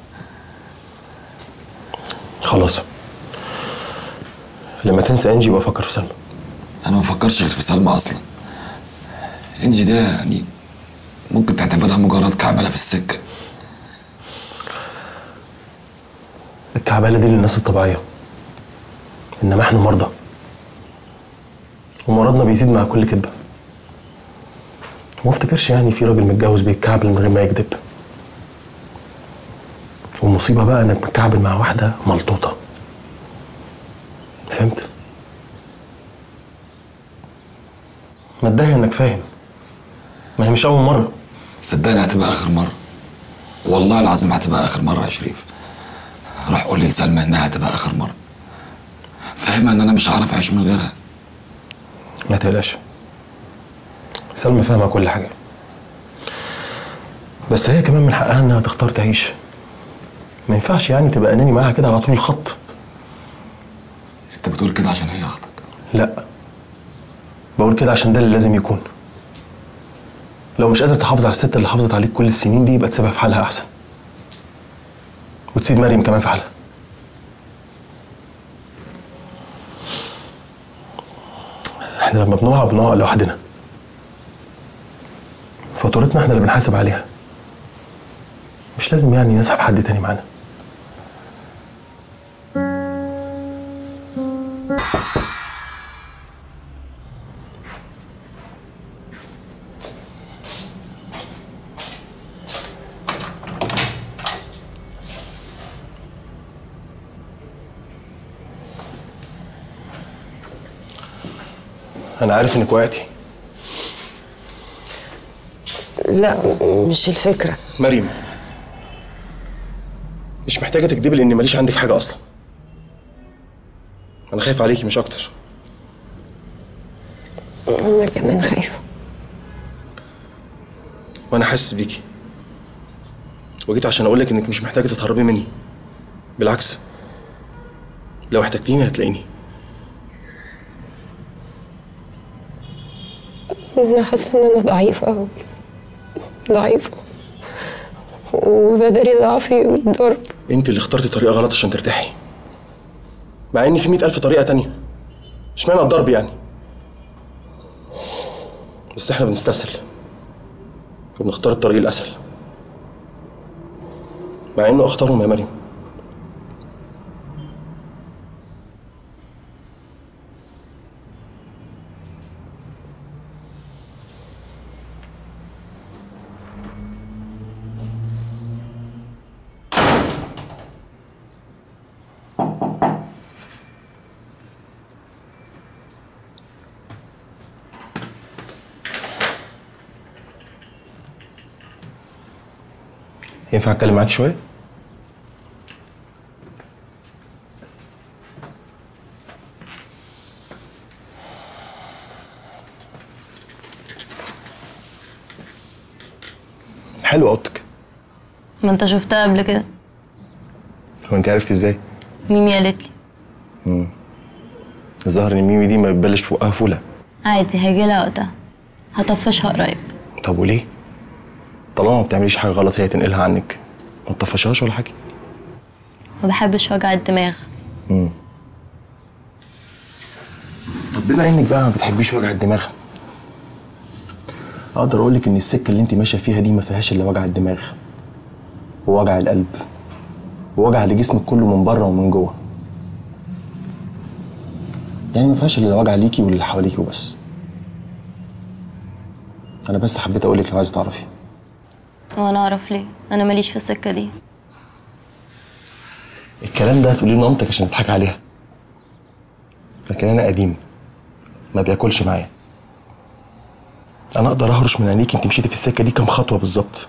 خلاص لما تنسى انجي يبقى فكر في سلمى انا ما بفكرش غير في سلمى اصلا انجي ده يعني ممكن تعتبرها مجرد كعبله في السكه الكعبله دي للناس الطبيعيه انما احنا مرضى ومرضنا بيزيد مع كل كذبه وما افتكرش يعني في راجل متجوز بيتكعبل من غير ما يكذب والمصيبه بقى انك متكعبل مع واحده ملطوطه فهمت ما تضايق انك فاهم ما هي مش اول مره صدقني هتبقى اخر مره والله العظيم هتبقى اخر مره يا شريف روح قول لسلمى انها هتبقى اخر مره فاهمها ان انا مش هعرف اعيش من غيرها ما تقلقش سلمى فاهمه كل حاجه بس هي كمان من حقها انها تختار تعيش ما ينفعش يعني تبقى اناني معاها كده على طول الخط انت بتقول كده عشان هي اختك لا بقول كده عشان ده اللي لازم يكون لو مش قادر تحافظ على الست اللي حافظت عليك كل السنين دي يبقى تسيبها في حالها احسن وتسيب مريم كمان في حالها احنا لما بنقع بنقع لوحدنا فاتورتنا احنا اللي بنحاسب عليها مش لازم يعني نسحب حد تاني معانا انا عارف انك وقعتي لا مش الفكره مريم مش محتاجه تكدبي لان ماليش عندك حاجه اصلا انا خايف عليكي مش اكتر انا كمان خايفه وانا حاسس بيكي وجيت عشان اقولك انك مش محتاجه تتهربي مني بالعكس لو احتجتيني هتلاقيني انا حاسه ان انا ضعيفه قوي ضعيفه وبدري ضعفي والضرب انت اللي اخترتي طريقه غلط عشان ترتاحي مع ان في مئة الف طريقه تانية اشمعنى الضرب يعني بس احنا بنستسهل وبنختار الطريق الاسهل مع انه اختارهم يا مريم ينفع اتكلم معاك شويه حلو اوضتك ما انت شفتها قبل كده هو انت عرفتي ازاي ميمي قالت لي مم. الظاهر ان ميمي دي ما بتبلش فوقها فوله عادي هيجي لها وقتها هطفشها قريب طب وليه طالما ما بتعمليش حاجه غلط هي تنقلها عنك ما تطفشهاش ولا حاجه ما بحبش وجع الدماغ مم. طب بما انك بقى ما بتحبيش وجع الدماغ اقدر اقول لك ان السكه اللي انت ماشيه فيها دي ما فيهاش الا وجع الدماغ ووجع القلب ووجع لجسمك كله من بره ومن جوه يعني ما فيهاش الا وجع ليكي واللي حواليكي وبس انا بس حبيت اقول لك لو عايزه تعرفي وانا اعرف ليه انا ماليش في السكه دي الكلام ده هتقولي لمامتك عشان تضحك عليها لكن انا قديم ما بياكلش معايا انا اقدر اهرش من عينيك انت مشيتي في السكه دي كام خطوه بالظبط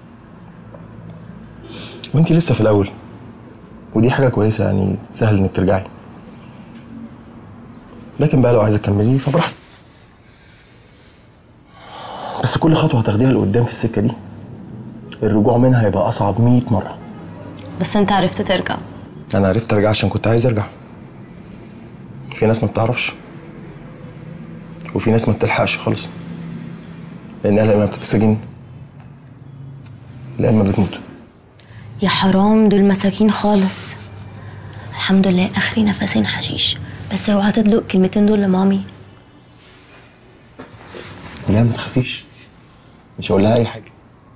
وانت لسه في الاول ودي حاجه كويسه يعني سهل انك ترجعي لكن بقى لو عايزه تكملي فبراحتك بس كل خطوه هتاخديها لقدام في السكه دي الرجوع منها هيبقى اصعب 100 مره بس انت عرفت ترجع انا عرفت ارجع عشان كنت عايز ارجع في ناس ما بتعرفش وفي ناس ما بتلحقش خالص لانها لا اما بتتسجن لا اما بتموت يا حرام دول مساكين خالص الحمد لله اخري نفسين حشيش بس اوعى تدلق الكلمتين دول لمامي لا ما تخافيش مش هقول لها اي حاجه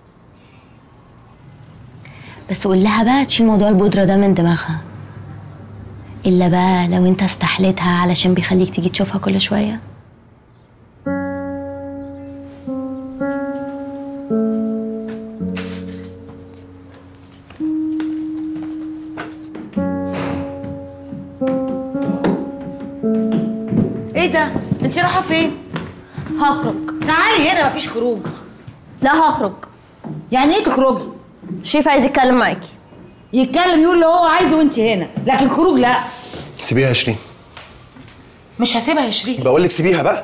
بس قول لها بقى تشيل موضوع البودرة ده من دماغها إلا بقى لو أنت استحلتها علشان بيخليك تيجي تشوفها كل شوية ايه ده انت رايحه فين هخرج تعالي هنا مفيش خروج لا هخرج يعني ايه تخرجي شريف عايز يتكلم معاكي يتكلم يقول اللي هو عايزه وانت هنا لكن خروج لا سيبيها يا شيرين مش هسيبها يا شيرين بقول لك سيبيها بقى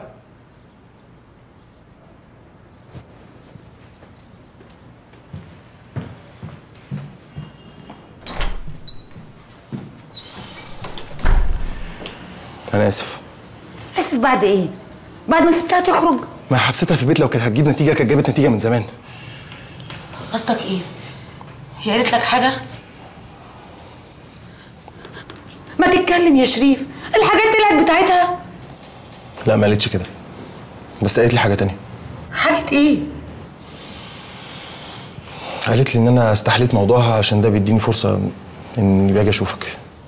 انا اسف اسف بعد ايه بعد ما سبتها تخرج ما حبستها في البيت لو كانت هتجيب نتيجه كانت جابت نتيجه من زمان قصدك ايه هي قالت لك حاجه ما تتكلم يا شريف الحاجات طلعت بتاعتها لا ما قالتش كده بس قالت لي حاجه تانية حاجه ايه قالت لي ان انا استحليت موضوعها عشان ده بيديني فرصه اني باجي اشوفك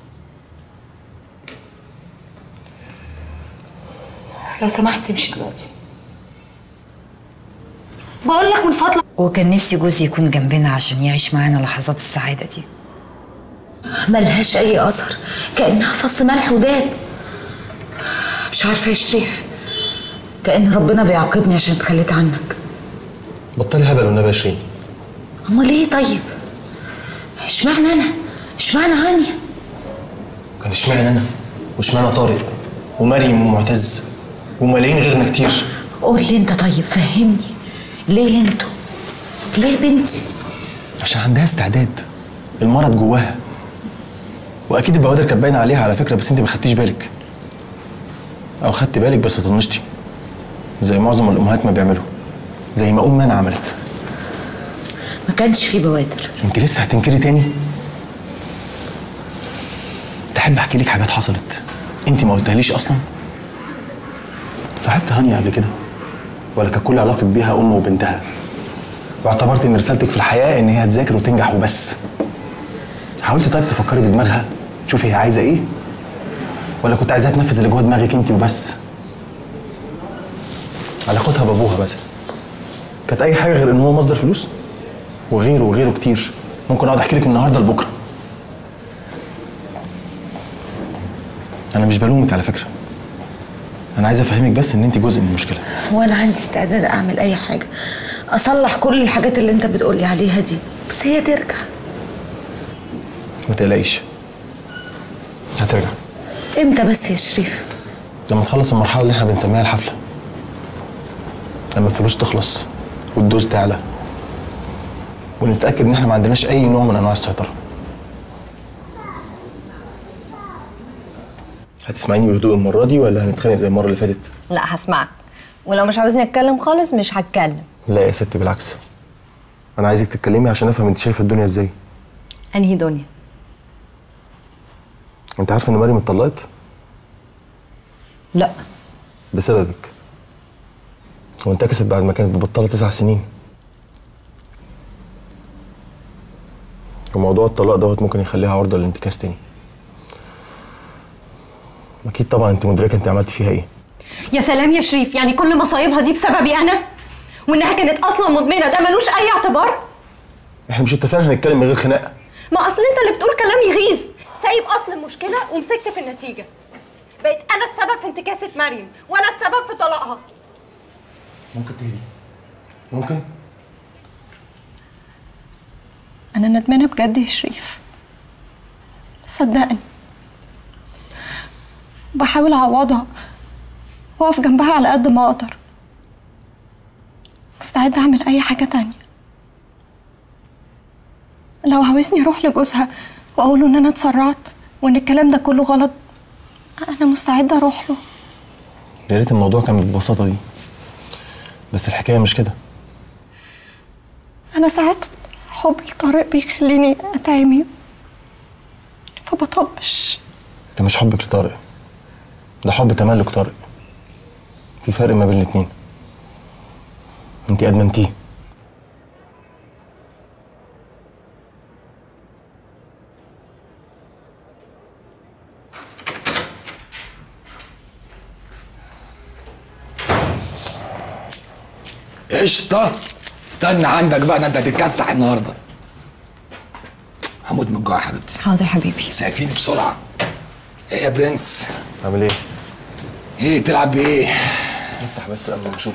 لو سمحت تمشي دلوقتي بقول لك من فضلك وكان نفسي جوزي يكون جنبنا عشان يعيش معانا لحظات السعادة دي ملهاش اي اثر كانها فص ملح وداب مش عارفه يا شريف كأن ربنا بيعاقبني عشان اتخليت عنك بطلي هبل والنبي يا شيرين امال ايه طيب اشمعنى انا اشمعنى هانيا كان اشمعنى انا واشمعنى طارق ومريم ومعتز وملايين غيرنا كتير قول لي انت طيب فهمني ليه انتوا ليه بنتي عشان عندها استعداد المرض جواها واكيد البوادر كانت باينه عليها على فكره بس انت ما خدتيش بالك او خدت بالك بس طنشتي زي معظم الامهات ما بيعملوا زي ما ام انا عملت ما كانش في بوادر انت لسه هتنكري تاني تحب احكي لك حاجات حصلت انت ما قلتهاليش اصلا صاحبت هانيا قبل كده ولا كان كل علاقتك بيها ام وبنتها واعتبرت ان رسالتك في الحياه ان هي تذاكر وتنجح وبس حاولتي طيب تفكري بدماغها تشوفي هي عايزه ايه ولا كنت عايزاها تنفذ اللي جوه دماغك انت وبس علاقتها بابوها مثلا كانت اي حاجه غير ان هو مصدر فلوس وغيره وغيره كتير ممكن اقعد احكي لك من النهارده لبكره انا مش بلومك على فكره انا عايز افهمك بس ان انت جزء من المشكله وانا عندي استعداد اعمل اي حاجه اصلح كل الحاجات اللي انت بتقولي عليها دي بس هي ترجع ما تقلقيش هترجع امتى بس يا شريف لما تخلص المرحله اللي احنا بنسميها الحفله لما الفلوس تخلص والدوز تعلى ونتاكد ان احنا ما عندناش اي نوع من انواع السيطره هتسمعيني بهدوء المره دي ولا هنتخانق زي المره اللي فاتت لا هسمعك ولو مش عاوزني اتكلم خالص مش هتكلم لا يا ستي بالعكس انا عايزك تتكلمي عشان افهم انت شايفه الدنيا ازاي انهي دنيا انت عارفه ان مريم اتطلقت لا بسببك وانتكست بعد ما كانت مبطله تسع سنين وموضوع الطلاق دوت ممكن يخليها عرضه للانتكاس تاني اكيد طبعا انت مدركه انت عملت فيها ايه يا سلام يا شريف يعني كل مصايبها دي بسببي انا وانها كانت اصلا مدمنه ده ملوش اي اعتبار احنا مش اتفقنا هنتكلم من غير خناقه ما اصل انت اللي بتقول كلام يغيظ سايب اصل المشكله ومسكت في النتيجه بقيت انا السبب في انتكاسه مريم وانا السبب في طلاقها ممكن تهدي ممكن انا ندمانه بجد يا شريف صدقني بحاول اعوضها واقف جنبها على قد ما اقدر مستعده اعمل اي حاجه تانية لو عاوزني اروح لجوزها واقول له ان انا اتسرعت وان الكلام ده كله غلط انا مستعده اروح له يا ريت الموضوع كان بالبساطه دي بس الحكايه مش كده انا ساعات حبي لطارق بيخليني اتعمي فبطبش ده مش حبك لطارق ده حب تملك طارق في فرق ما بين الاتنين انت ادمنتيه قشطة استنى عندك بقى ده انت هتتكسح النهارده هموت من الجوع يا حبيبتي حاضر حبيبي سعفيني بسرعة ايه يا برنس عامل ايه؟ ايه تلعب بايه؟ افتح بس قبل ما نشوف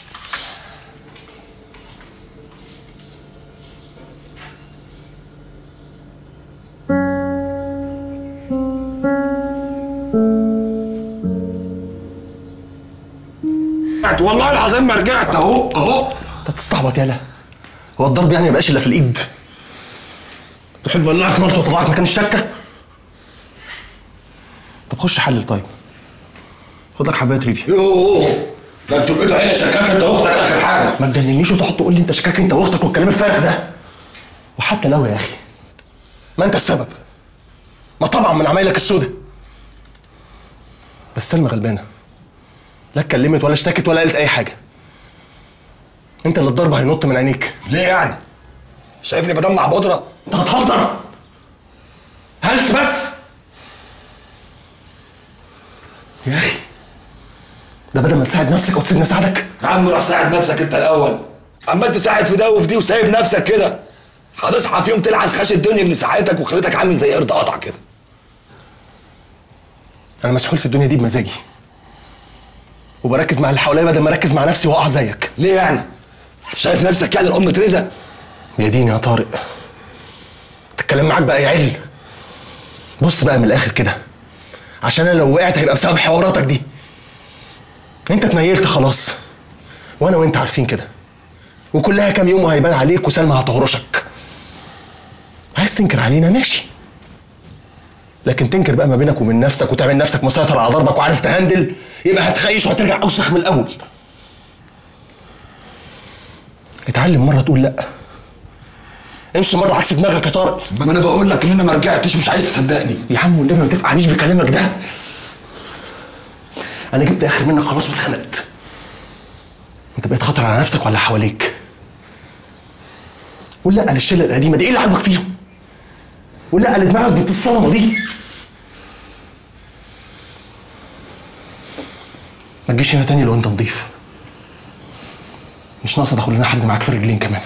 رجعت والله العظيم ما رجعت اهو اهو انت تستعبط يالا هو الضرب يعني ما يبقاش الا في الايد تحب ولعك مرته وطلعك مكان الشكه طب خش حلل طيب خد لك حبايه ريفي يوه ده انتوا بقيتوا عيني شكاك انت واختك اخر حاجه ما تجننيش وتقعد تقول لي انت شكاك انت واختك والكلام الفارغ ده وحتى لو يا اخي ما انت السبب ما طبعا من عمايلك السودة بس سلمى غلبانه لا اتكلمت ولا اشتكت ولا قالت اي حاجه انت اللي الضرب هينط من عينيك ليه يعني؟ شايفني بدمع بودره؟ انت هتهزر هلس بس يا اخي ده بدل ما تساعد نفسك او تسيبني اساعدك يا عم روح ساعد نفسك انت الاول عمال تساعد في ده وفي دي وسايب نفسك كده هتصحى في يوم تلعن خاش الدنيا اللي ساعدتك وخليتك عامل زي قرد قطع كده انا مسحول في الدنيا دي بمزاجي وبركز مع اللي حواليا بدل ما اركز مع نفسي واقع زيك ليه يعني شايف نفسك يعني الام تريزا يا ديني يا طارق الكلام معاك بقى يعل بص بقى من الاخر كده عشان انا لو وقعت هيبقى بسبب حواراتك دي انت اتنيلت خلاص وانا وانت عارفين كده وكلها كام يوم وهيبان عليك وسلمى هتهرشك عايز تنكر علينا ماشي لكن تنكر بقى ما بينك وبين نفسك وتعمل نفسك مسيطر على ضربك وعارف تهندل يبقى هتخيش وهترجع اوسخ من الاول اتعلم مره تقول لا امشي مره عكس دماغك يا طارق ما انا بقول لك ان انا ما رجعتش مش عايز تصدقني يا عم والنبي ما تفقعنيش بكلامك ده انا جبت اخر منك خلاص واتخنقت انت بقيت خطر على نفسك ولا حواليك قول لا للشله القديمه دي ايه اللي عاجبك فيهم قول لا لدماغك بنت الصنمه دي ما تجيش هنا تاني لو انت نضيف مش ناقصه تاخد لنا حد معاك في رجلين كمان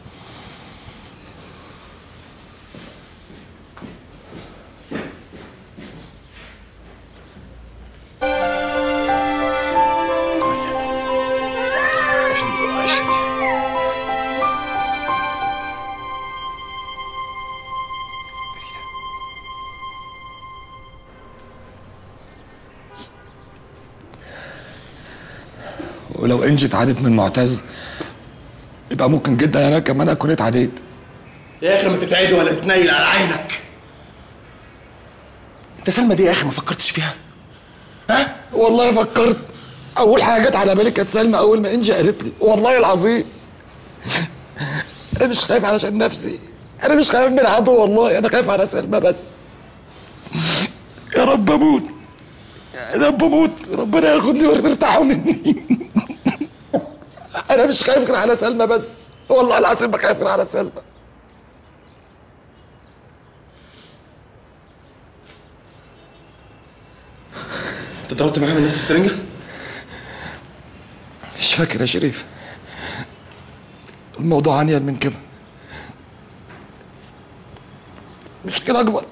ولو انجي اتعادت من معتز يبقى ممكن جدا انا كمان اكون اتعاديت يا اخي ما تتعدي ولا تتنيل على عينك انت سلمى دي يا اخي ما فكرتش فيها والله فكرت اول حاجه جت على بالي كانت سلمى اول ما انجي قالت لي والله العظيم انا مش خايف علشان نفسي انا مش خايف من العدو والله انا خايف على سلمى بس يا رب اموت يا رب اموت ربنا ياخدني ويرتاحوا مني انا مش خايف غير على سلمى بس والله العظيم ما خايف غير على سلمى انت ضربت معاها من نفس السرنجه مش فاكر يا شريف الموضوع انيل من كده مشكلة أكبر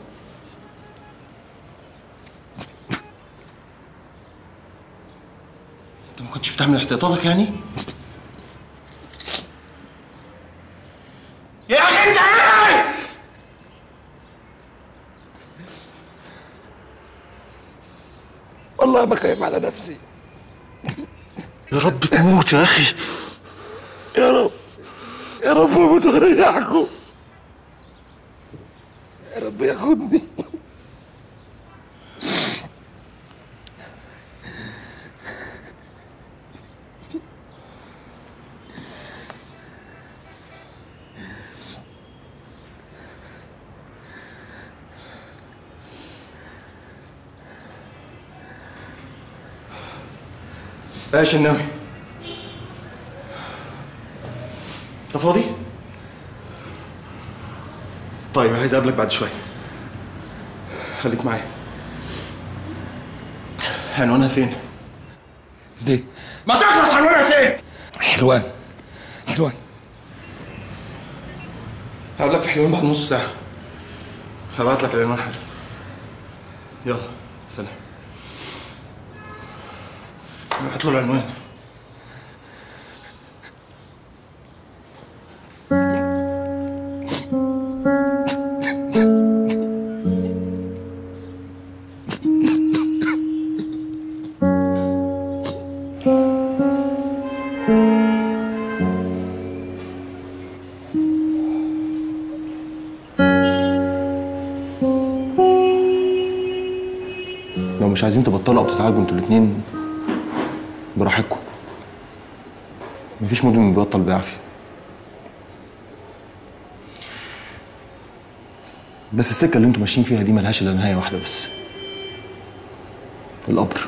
انت ما كنتش بتعمل احتياطاتك يعني يا اخي انت ايه والله ما خايف على نفسي يا رب تموت يا اخي يا رب يا رب اموت واريحكم يا رب ياخدني يا شناوي انت فاضي؟ طيب عايز اقابلك بعد شويه خليك معايا عنوانها فين؟ ليه؟ ما تخلص عنوانها فين؟ حلوان حلوان هقابلك في حلوان بعد نص ساعه هبعت لك العنوان حالا يلا سلام ابعت له العنوان لو مش عايزين تبطلوا او تتعالجوا انتوا الاتنين براحتكم مفيش مدمن بيبطل بعافيه بس السكه اللي انتوا ماشيين فيها دي ملهاش الا نهايه واحده بس القبر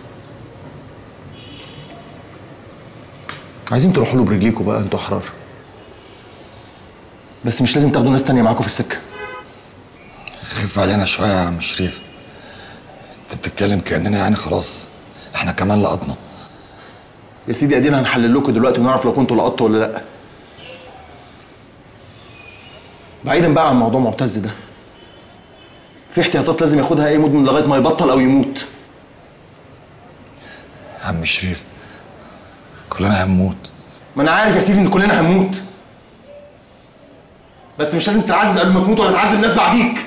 عايزين تروحوا له برجليكوا بقى انتوا احرار بس مش لازم تاخدوا ناس تانية معاكم في السكه خف علينا شوية يا عم شريف انت بتتكلم كأننا يعني خلاص احنا كمان لقطنا يا سيدي ادينا هنحلل لكم دلوقتي ونعرف لو كنتوا لقطتوا ولا لا بعيدا بقى عن موضوع معتز ده في احتياطات لازم ياخدها اي مدمن لغايه ما يبطل او يموت عم شريف كلنا هنموت ما انا عارف يا سيدي ان كلنا هنموت بس مش لازم تعذب قبل ما تموت ولا تعذب الناس بعديك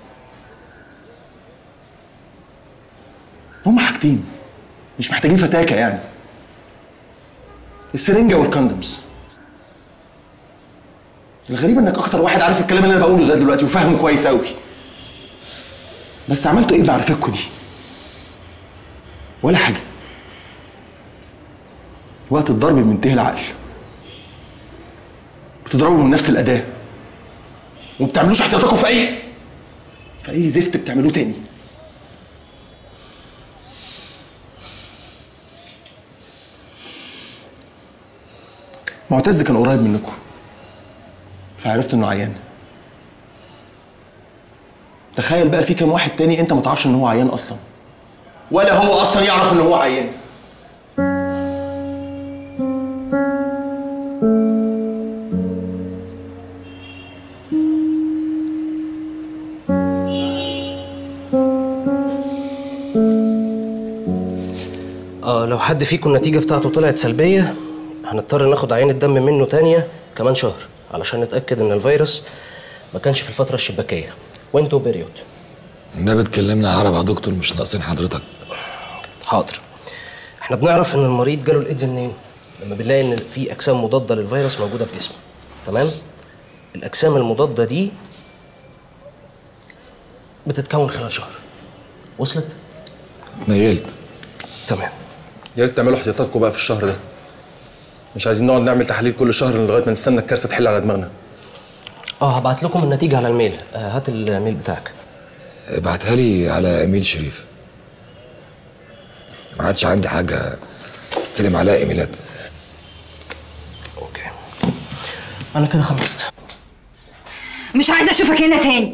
هما حاجتين مش محتاجين فتاكة يعني السرنجة والكوندومز الغريب انك اكتر واحد عارف الكلام اللي انا بقوله ده دلوقتي وفاهمه كويس قوي بس عملتوا ايه بمعرفتكوا دي ولا حاجه وقت الضرب بينتهي العقل بتضربوا من نفس الاداه وما بتعملوش احتياطاتكم في اي في اي زفت بتعملوه تاني معتز كان قريب منكم فعرفت انه عيان تخيل بقى في كام واحد تاني انت ما تعرفش ان هو عيان اصلا ولا هو اصلا يعرف ان هو عيان اه لو حد فيكم النتيجة بتاعته طلعت سلبية هنضطر ناخد عينة دم منه تانية كمان شهر علشان نتأكد إن الفيروس ما كانش في الفترة الشباكية وانتو بيريود النبي اتكلمنا عرب يا دكتور مش ناقصين حضرتك حاضر احنا بنعرف إن المريض جاله الإيدز منين؟ لما بنلاقي إن في أجسام مضادة للفيروس موجودة في جسمه تمام؟ الأجسام المضادة دي بتتكون خلال شهر وصلت؟ اتنيلت تمام يا ريت تعملوا احتياطاتكم بقى في الشهر ده مش عايزين نقعد نعمل تحاليل كل شهر لغايه ما نستنى الكارثه تحل على دماغنا اه هبعت لكم النتيجة على الميل آه هات الميل بتاعك ابعتها لي على ايميل شريف ما عادش عندي حاجه استلم عليها ايميلات أنا كده خلصت مش عايزه اشوفك هنا تاني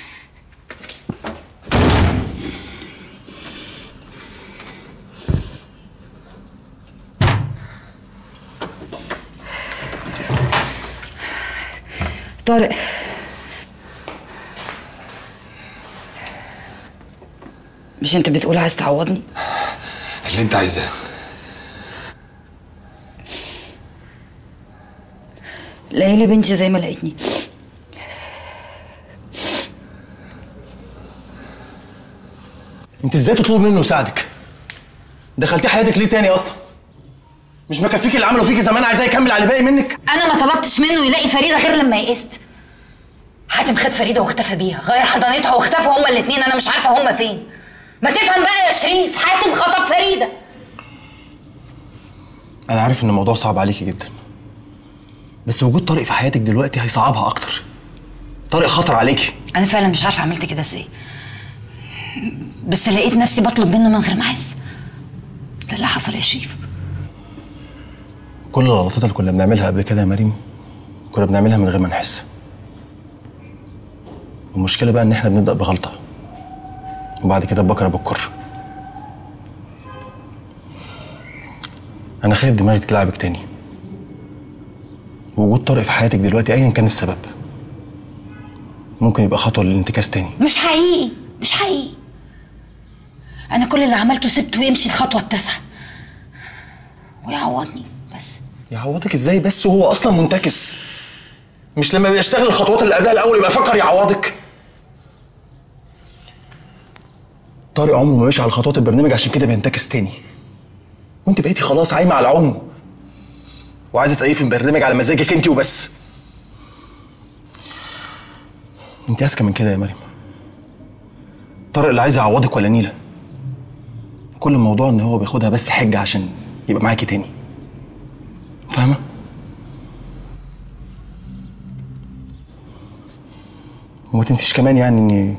طارق مش انت بتقول عايز تعوضني اللي انت عايزاه ليالي بنتي زي ما لقيتني انت ازاي تطلب منه يساعدك دخلتي حياتك ليه تاني اصلا مش مكفيك اللي عمله فيكي زمان عايزاه يكمل على الباقي منك انا ما طلبتش منه يلاقي فريده غير لما يئست حاتم خد فريده واختفى بيها غير حضانتها واختفوا هما الاتنين انا مش عارفه هما فين ما تفهم بقى يا شريف حاتم خطف فريده انا عارف ان الموضوع صعب عليكي جدا بس وجود طارق في حياتك دلوقتي هيصعبها اكتر طارق خطر عليكي انا فعلا مش عارفه عملت كده ازاي بس لقيت نفسي بطلب منه من غير ما احس ده اللي حصل يا شريف كل الغلطات اللي كنا بنعملها قبل كده يا مريم كنا بنعملها من غير ما نحس المشكله بقى ان احنا بنبدا بغلطه وبعد كده بكره بالكر انا خايف دماغك تلعبك تاني وجود طارق في حياتك دلوقتي ايا كان السبب ممكن يبقى خطوه للانتكاس تاني مش حقيقي مش حقيقي انا كل اللي عملته سبته يمشي الخطوه التاسعه ويعوضني بس يعوضك ازاي بس وهو اصلا منتكس مش لما بيشتغل الخطوات اللي قبلها الاول يبقى فكر يعوضك طارق عمره ما ماشي على خطوات البرنامج عشان كده بينتكس تاني وانت بقيتي خلاص عايمه على عمه وعايزه تقيفي البرنامج على مزاجك انت وبس انت اذكى من كده يا مريم طارق اللي عايز يعوضك ولا نيله كل الموضوع ان هو بياخدها بس حجه عشان يبقى معاكي تاني فاهمه وما تنسيش كمان يعني ان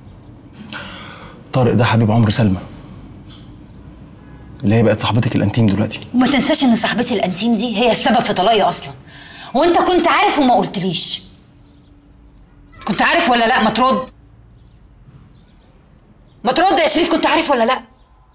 طارق ده حبيب عمر سلمى اللي هي بقت صاحبتك الانتيم دلوقتي وما تنساش ان صاحبتي الانتيم دي هي السبب في طلاقي اصلا وانت كنت عارف وما قلتليش كنت عارف ولا لا ما ترد ما ترد يا شريف كنت عارف ولا لا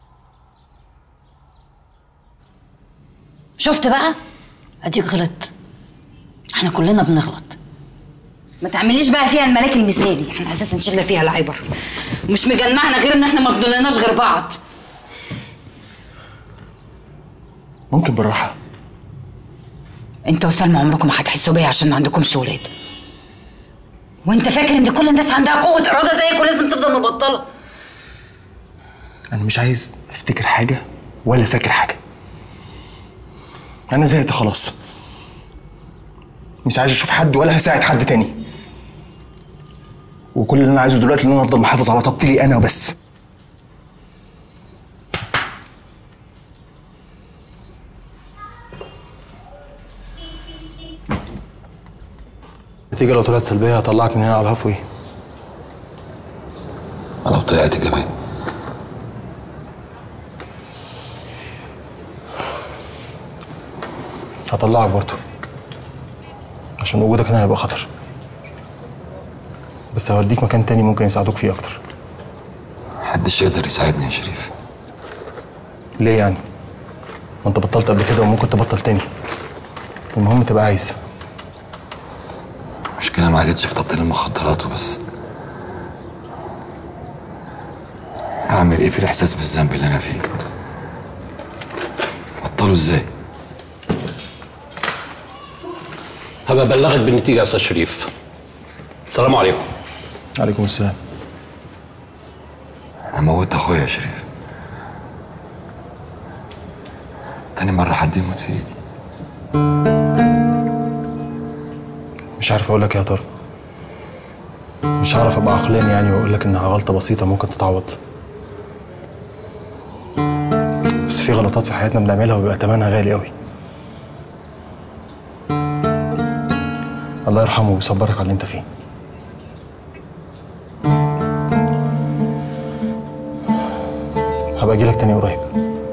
شفت بقى اديك غلطت احنا كلنا بنغلط ما تعمليش بقى فيها الملاك المثالي احنا اساسا شلة فيها العبر مش مجمعنا غير ان احنا ما فضلناش غير بعض ممكن بالراحه انت وسلمى عمركم ما هتحسوا بيا عشان ما عندكمش ولاد وانت فاكر ان كل الناس عندها قوه اراده زيك ولازم تفضل مبطله انا مش عايز افتكر حاجه ولا فاكر حاجه انا زهقت خلاص مش عايز اشوف حد ولا هساعد حد تاني وكل اللي انا عايزه دلوقتي ان انا افضل محافظ على طاقتي لي انا وبس النتيجة لو طلعت سلبية هطلعك من هنا على الهفوي ولو طلعت كمان هطلعك برضه عشان وجودك هنا هيبقى خطر بس هوديك مكان تاني ممكن يساعدوك فيه اكتر محدش يقدر يساعدني يا شريف ليه يعني؟ ما انت بطلت قبل كده وممكن تبطل تاني المهم تبقى عايز المشكلة ما عادتش في تبطيل المخدرات وبس هعمل ايه في الاحساس بالذنب اللي انا فيه بطله ازاي هبقى ابلغك بالنتيجه يا استاذ شريف السلام عليكم عليكم السلام انا موت اخويا يا شريف تاني مرة حد يموت في ايدي مش عارف اقول لك إيه يا طارق مش هعرف ابقى عقلاني يعني واقول لك انها غلطه بسيطه ممكن تتعوض بس في غلطات في حياتنا بنعملها وبيبقى ثمنها غالي قوي الله يرحمه ويصبرك على اللي انت فيه هبقى اجيلك تاني قريب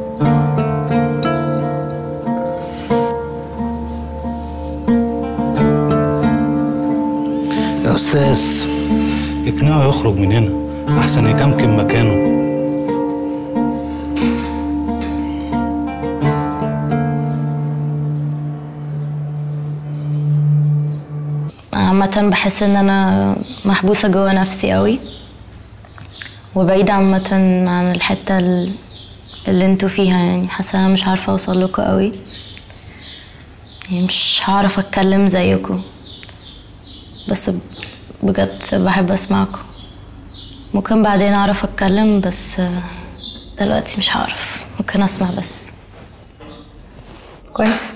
يا استاذ اقنعه يخرج من هنا احسن يكمكم مكانه عامة بحس ان انا محبوسة جوا نفسي قوي وبعيدة عامة عن الحتة ال- اللي انتوا فيها يعني حاسة انا مش عارفة اوصل لكم قوي يعني مش هعرف اتكلم زيكم بس ب- بجد بحب اسمعكم ممكن بعدين اعرف اتكلم بس دلوقتي مش هعرف ممكن اسمع بس كويس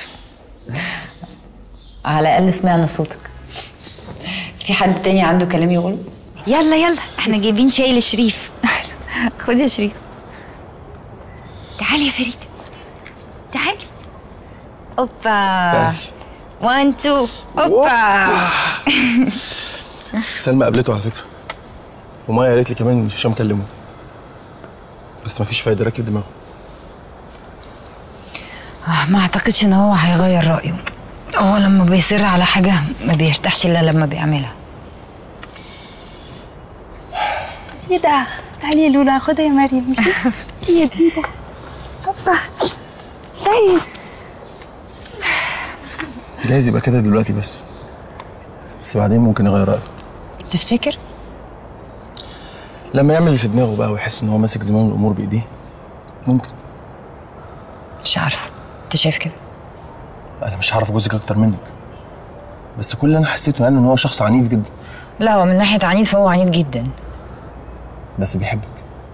على الاقل سمعنا صوتك في حد تاني عنده كلام يقوله يلا يلا احنا جايبين شاي لشريف خد يا شريف تعالي يا فريدة تعالي اوبا وان تو اوبا سلمى قابلته على فكره ومايا قالت لي كمان ان هشام كلمه بس مفيش فايده راكب دماغه آه، ما اعتقدش ان هو هيغير رايه هو لما بيصر على حاجه ما بيرتاحش الا لما بيعملها ديدا تعالي يا لولا خدها يا مريم ماشي يا ديدا اوبا سيد جايز يبقى كده دلوقتي بس بس بعدين ممكن يغير رايه تفتكر لما يعمل اللي في دماغه بقى ويحس ان هو ماسك زمام الامور بايديه ممكن مش عارفه انت شايف كده انا مش هعرف جوزك اكتر منك بس كل اللي انا حسيته يعني ان هو شخص عنيد جدا لا هو من ناحيه عنيد فهو عنيد جدا بس بيحبك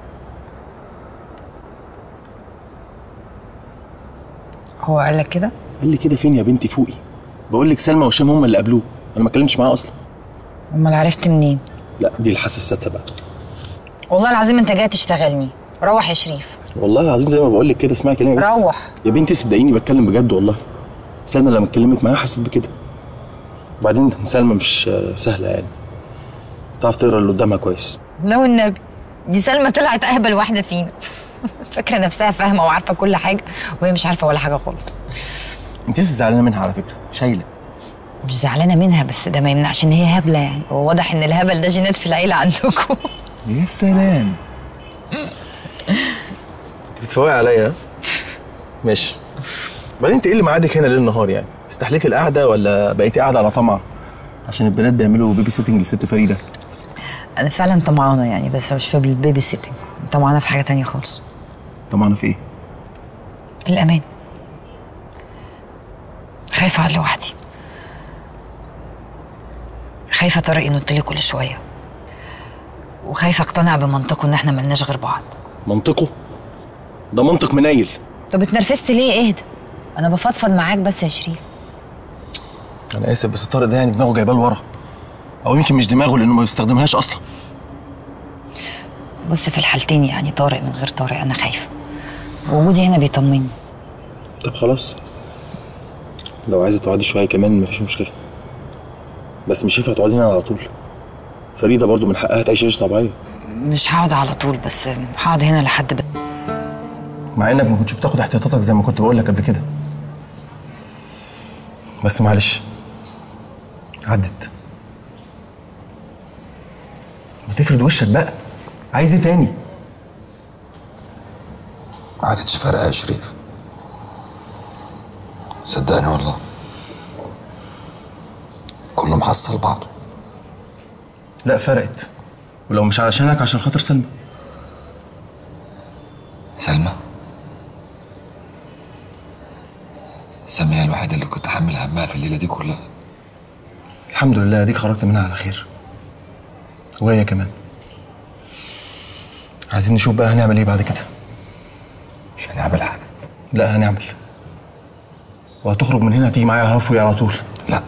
هو قال لك كده قال لي كده فين يا بنتي فوقي بقول لك سلمى وهشام هم اللي قابلوه انا ما اتكلمتش معاه اصلا امال عرفت منين لا دي الحاسه السادسه بقى والله العظيم انت جاي تشتغلني روح يا شريف والله العظيم زي ما بقول لك كده اسمعي كلامي بس روح يا بنتي صدقيني بتكلم بجد والله سلمى لما اتكلمت معاها حسيت بكده وبعدين سلمى مش آه، سهله يعني تعرف تقرا اللي قدامها كويس لو النبي دي سلمى طلعت اهبل واحده فينا فاكره نفسها فاهمه وعارفه كل حاجه وهي مش عارفه ولا حاجه خالص انت لسه زعلانه منها على فكره شايله مش زعلانه منها بس ده ما يمنعش ان هي هبله يعني هو واضح ان الهبل ده جينات في العيله عندكم يا سلام انت بتفوقي عليا ها؟ ماشي بعدين انت ايه اللي معادك هنا ليل نهار يعني استحليتي القعده ولا بقيتي قاعده على طمع عشان البنات بيعملوا بيبي سيتنج لست فريده انا فعلا طمعانه يعني بس مش في البيبي سيتنج طمعانه في حاجه تانية خالص طمعانه في ايه الامان خايفة على لوحدي خايفة طارق ينط لي كل شوية وخايفة اقتنع بمنطقه ان احنا ملناش غير بعض منطقه ده منطق منيل طب اتنرفزت ليه اهدى انا بفضفض معاك بس يا شريف انا اسف بس طارق ده يعني دماغه جايباه لورا او يمكن مش دماغه لانه ما بيستخدمهاش اصلا بص في الحالتين يعني طارق من غير طارق انا خايفة وجودي هنا بيطمني طب خلاص لو عايزه تقعدي شويه كمان مفيش مشكله بس مش ينفع تقعدي هنا على طول فريده برضو من حقها تعيش عيشه طبيعيه مش هقعد على طول بس هقعد هنا لحد ب... مع انك ما كنتش بتاخد احتياطاتك زي ما كنت بقول لك قبل كده بس معلش عدت ما تفرد وشك بقى عايز ايه تاني ما عادتش فارقه يا شريف صدقني والله كله محصل بعضه لا فرقت ولو مش علشانك عشان خاطر سلمى سلمى سلمى هي الوحيده اللي كنت حامل همها في الليله دي كلها الحمد لله اديك خرجت منها على خير وهي كمان عايزين نشوف بقى هنعمل ايه بعد كده مش هنعمل حاجه لا هنعمل وهتخرج من هنا هتيجي معايا هافوي على طول لا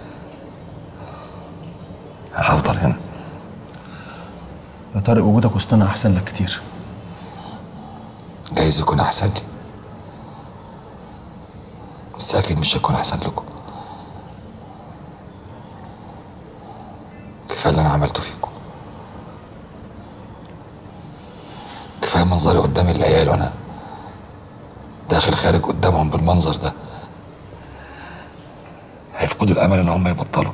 انا هفضل هنا يا طارق وجودك وسطنا احسن لك كتير جايز يكون احسن لي بس اكيد مش هيكون احسن لكم كفايه اللي انا عملته فيكم كفايه منظري قدام العيال وانا داخل خارج قدامهم بالمنظر ده هيفقدوا الامل ان هم يبطلوا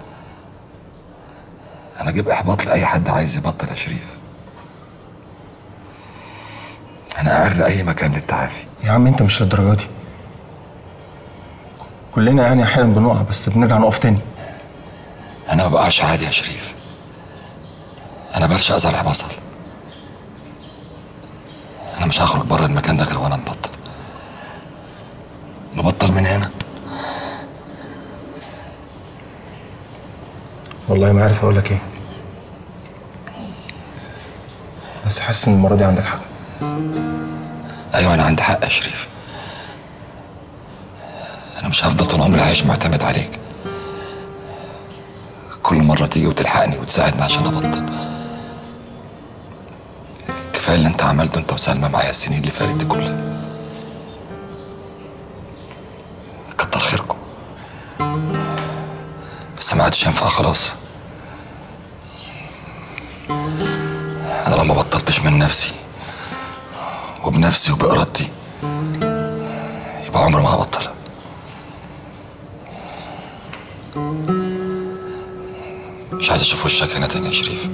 انا اجيب احباط لاي حد عايز يبطل يا شريف انا اعر اي مكان للتعافي يا عم انت مش للدرجه دي كلنا يعني احيانا بنقع بس بنرجع نقف تاني انا ما بقعش عادي يا شريف انا برشا ازرع بصل انا مش هخرج بره المكان ده غير وانا مبطل مبطل من هنا والله ما عارف اقول لك ايه بس حاسس ان المره دي عندك حق ايوه انا عندي حق يا شريف انا مش هفضل طول عمري عايش معتمد عليك كل مرة تيجي وتلحقني وتساعدني عشان أبطل كفاية اللي أنت عملته أنت وسلمى معايا السنين اللي فاتت دي كلها كتر خيركم بس ما عادش ينفع خلاص أنا لو ما بطلتش من نفسي وبنفسي وبإرادتي يبقى عمري ما هبطل مش عايز اشوف وشك هنا تاني يا شريف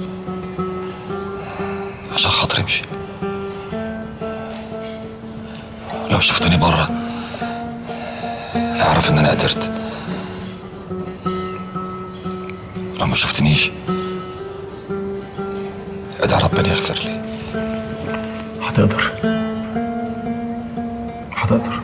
عشان خاطري امشي لو شفتني بره اعرف ان انا قدرت لو ما شفتنيش ادعي ربنا يغفر لي هتقدر هتقدر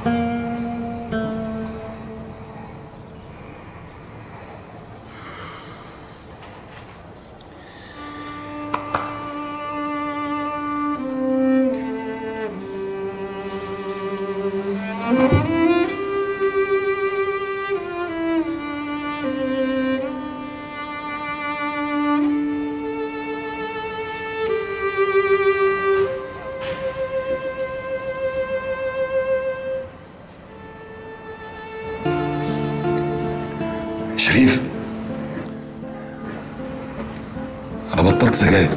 شريف انا بطلت سجاير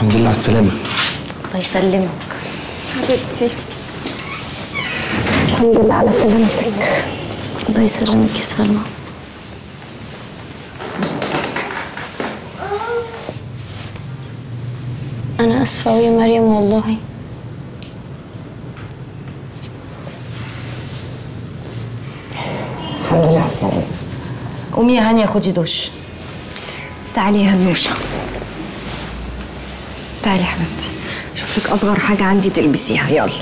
الحمد لله على السلامه الله يسلمك حبيبتي الحمد لله على سلامتك الله يسلمك يا سلمى أنا آسفة أوي يا مريم والله الحمد لله على السلامه قومي يا هانيه خدي دش تعالي يا هنوشة تعالي يا حبيبتي شوف لك اصغر حاجة عندي تلبسيها يلا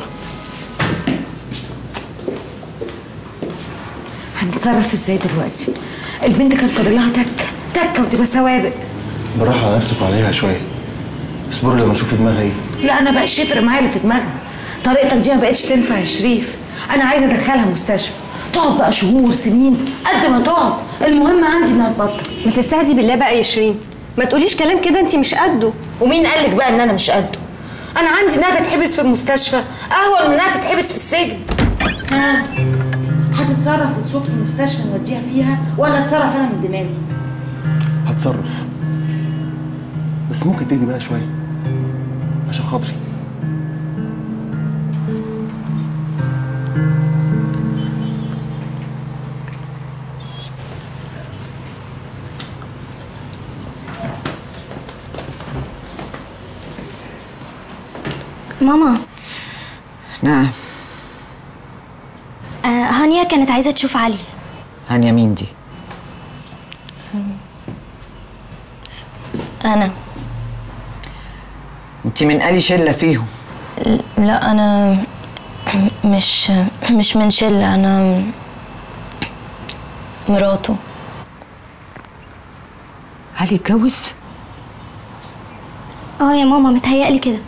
هنتصرف ازاي دلوقتي البنت كان فاضل لها تكه تكه وتبقى سوابق بالراحه على نفسك وعليها شويه اصبري لما نشوف دماغها ايه لا انا بقاش يفرق معايا اللي في دماغها طريقتك دي ما بقتش تنفع يا شريف انا عايزه ادخلها مستشفى تقعد بقى شهور سنين قد ما تقعد المهم عندي انها تبطل ما تستهدي بالله بقى يا شيرين ما تقوليش كلام كده انت مش قده ومين قال لك بقى ان انا مش قده انا عندي انها تتحبس في المستشفى اهون من انها تتحبس في السجن ها هتتصرف وتشوف لي مستشفى نوديها فيها ولا اتصرف انا من دماغي هتصرف بس ممكن تهدي بقى شويه عشان خاطري ماما نعم آه هانيا كانت عايزة تشوف علي هانيا مين دي؟ أنا انت من أي شلة فيهم؟ لا أنا مش مش من شلة أنا مراته علي اتجوز؟ اه يا ماما متهيألي كده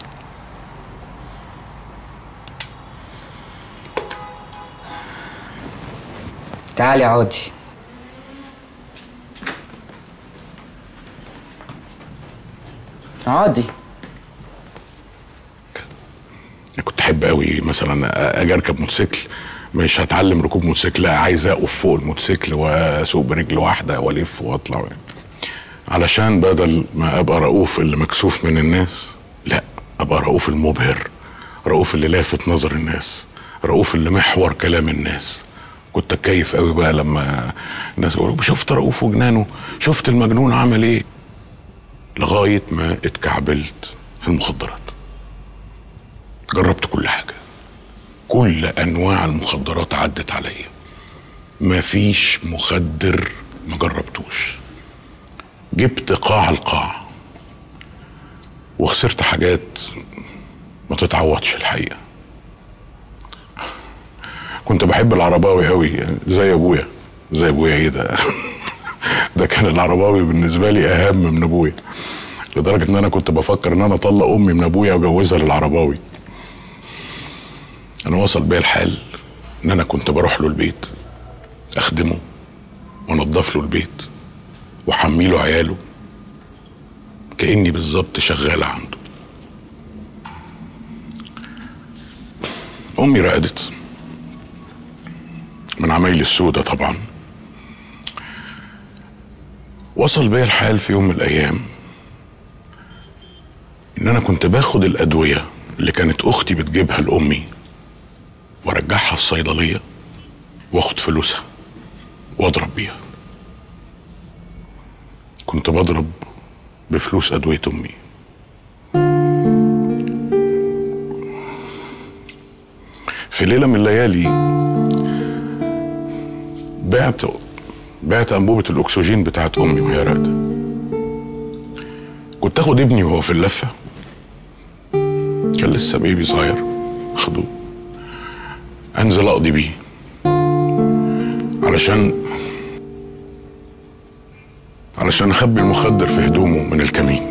تعالي اقعدي اقعدي كنت احب قوي مثلا اجي اركب موتوسيكل مش هتعلم ركوب موتوسيكل لا عايز اقف فوق الموتوسيكل واسوق برجل واحده والف واطلع علشان بدل ما ابقى رؤوف اللي مكسوف من الناس لا ابقى رؤوف المبهر رؤوف اللي لافت نظر الناس رؤوف اللي محور كلام الناس كنت اتكيف قوي بقى لما الناس يقولوا شفت رؤوف وجنانه شفت المجنون عمل ايه لغايه ما اتكعبلت في المخدرات جربت كل حاجه كل انواع المخدرات عدت عليا مفيش مخدر ما جربتوش جبت قاع القاع وخسرت حاجات ما تتعوضش الحقيقه كنت بحب العرباوي قوي يعني زي ابويا زي ابويا ايه ده ده كان العرباوي بالنسبه لي اهم من ابويا لدرجه ان انا كنت بفكر ان انا اطلق امي من ابويا واجوزها للعرباوي انا وصل بيا الحال ان انا كنت بروح له البيت اخدمه وانضف له البيت واحمي له عياله كاني بالظبط شغاله عنده امي رقدت من عمايل السودة طبعا وصل بيا الحال في يوم من الايام ان انا كنت باخد الادويه اللي كانت اختي بتجيبها لامي وارجعها الصيدليه واخد فلوسها واضرب بيها كنت بضرب بفلوس ادويه امي في ليله من الليالي بعت بعت انبوبه الاكسجين بتاعت امي وهي راقده كنت اخد ابني وهو في اللفه كان لسه بيبي صغير اخده انزل اقضي بيه علشان علشان اخبي المخدر في هدومه من الكمين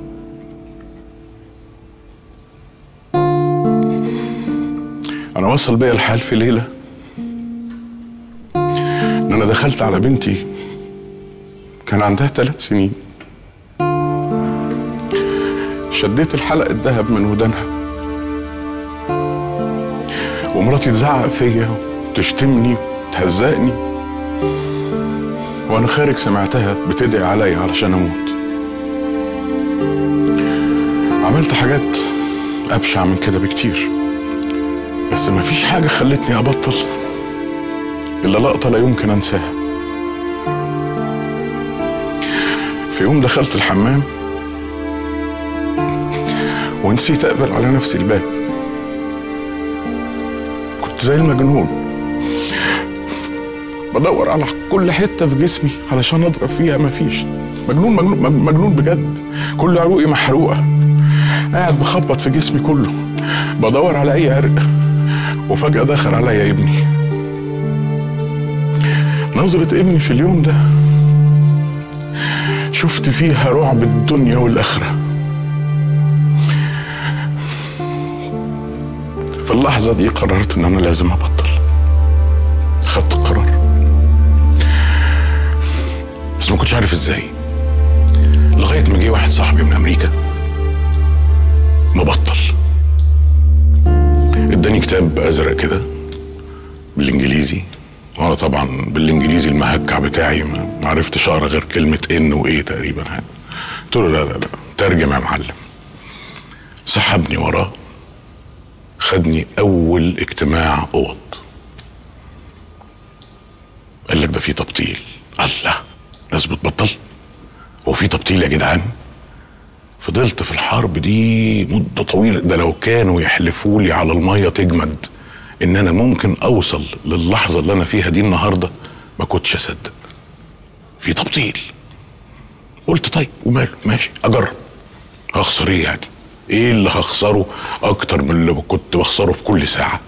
انا وصل بيا الحال في ليله ان انا دخلت على بنتي كان عندها ثلاث سنين شديت الحلقة الذهب من ودانها ومراتي تزعق فيا وتشتمني وتهزقني وانا خارج سمعتها بتدعي عليا علشان اموت عملت حاجات ابشع من كده بكتير بس مفيش حاجه خلتني ابطل الا لقطه لا يمكن انساها في يوم دخلت الحمام ونسيت اقفل على نفسي الباب كنت زي المجنون بدور على كل حته في جسمي علشان اضرب فيها مفيش مجنون مجنون مجنون بجد كل عروقي محروقه قاعد بخبط في جسمي كله بدور على اي عرق وفجاه دخل عليا ابني نظرة ابني في اليوم ده شفت فيها رعب الدنيا والآخرة في اللحظة دي قررت إن أنا لازم أبطل خدت القرار بس ما كنتش عارف إزاي لغاية ما جه واحد صاحبي من أمريكا مبطل اداني كتاب أزرق كده بالإنجليزي وانا طبعا بالانجليزي المهكع بتاعي ما ما عرفتش اقرا غير كلمه ان وايه تقريبا يعني قلت له لا لا لا ترجم يا معلم سحبني وراه خدني اول اجتماع اوض قال لك ده في تبطيل الله ناس بتبطل هو في تبطيل يا جدعان فضلت في الحرب دي مده طويله ده لو كانوا يحلفوا لي على الميه تجمد ان انا ممكن اوصل للحظه اللي انا فيها دي النهارده ما كنتش اصدق في تبطيل قلت طيب وماله ماشي اجرب هخسر ايه يعني ايه اللي هخسره اكتر من اللي كنت بخسره في كل ساعه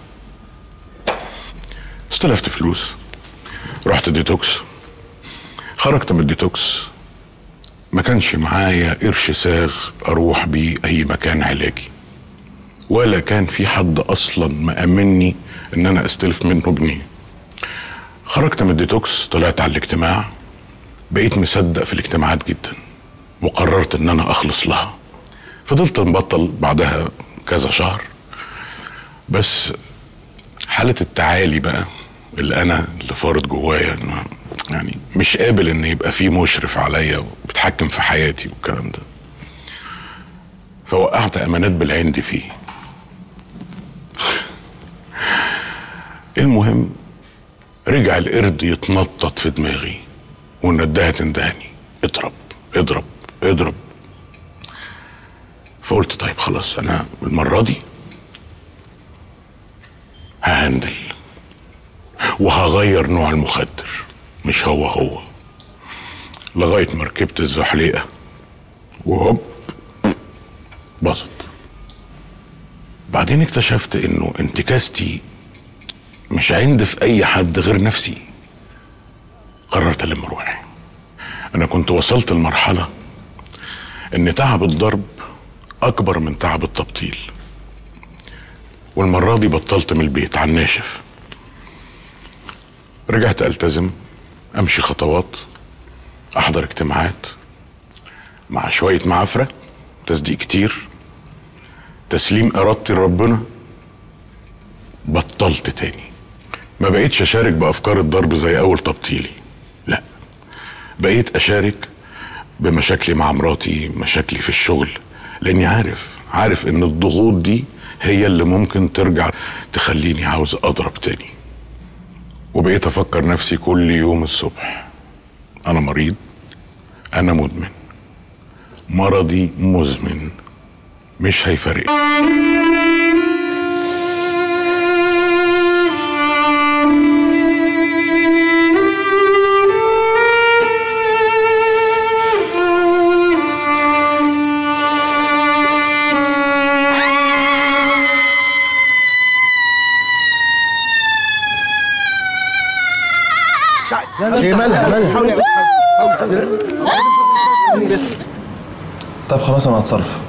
استلفت فلوس رحت ديتوكس خرجت من الديتوكس ما كانش معايا قرش ساغ اروح بيه اي مكان علاجي ولا كان في حد اصلا مأمني ان انا استلف منه جنيه خرجت من الديتوكس طلعت على الاجتماع بقيت مصدق في الاجتماعات جدا وقررت ان انا اخلص لها فضلت مبطل بعدها كذا شهر بس حالة التعالي بقى اللي انا اللي فارض جوايا إنه يعني مش قابل ان يبقى في مشرف عليا وبيتحكم في حياتي والكلام ده فوقعت امانات بالعند فيه المهم رجع القرد يتنطط في دماغي والندهة تندهني اضرب اضرب اضرب فقلت طيب خلاص انا المرة دي ههندل وهغير نوع المخدر مش هو هو لغاية ما ركبت الزحليقة وهوب باظت بعدين اكتشفت انه انتكاستي مش عند في اي حد غير نفسي قررت الم روحي انا كنت وصلت لمرحله ان تعب الضرب اكبر من تعب التبطيل والمره دي بطلت من البيت على الناشف رجعت التزم امشي خطوات احضر اجتماعات مع شويه معافره تصديق كتير تسليم ارادتي لربنا بطلت تاني ما بقيتش اشارك بافكار الضرب زي اول تبطيلي لا بقيت اشارك بمشاكلي مع مراتي مشاكلي في الشغل لاني عارف عارف ان الضغوط دي هي اللي ممكن ترجع تخليني عاوز اضرب تاني وبقيت افكر نفسي كل يوم الصبح انا مريض انا مدمن مرضي مزمن مش هيفرق ايه مالها مالها طب خلاص انا هتصرف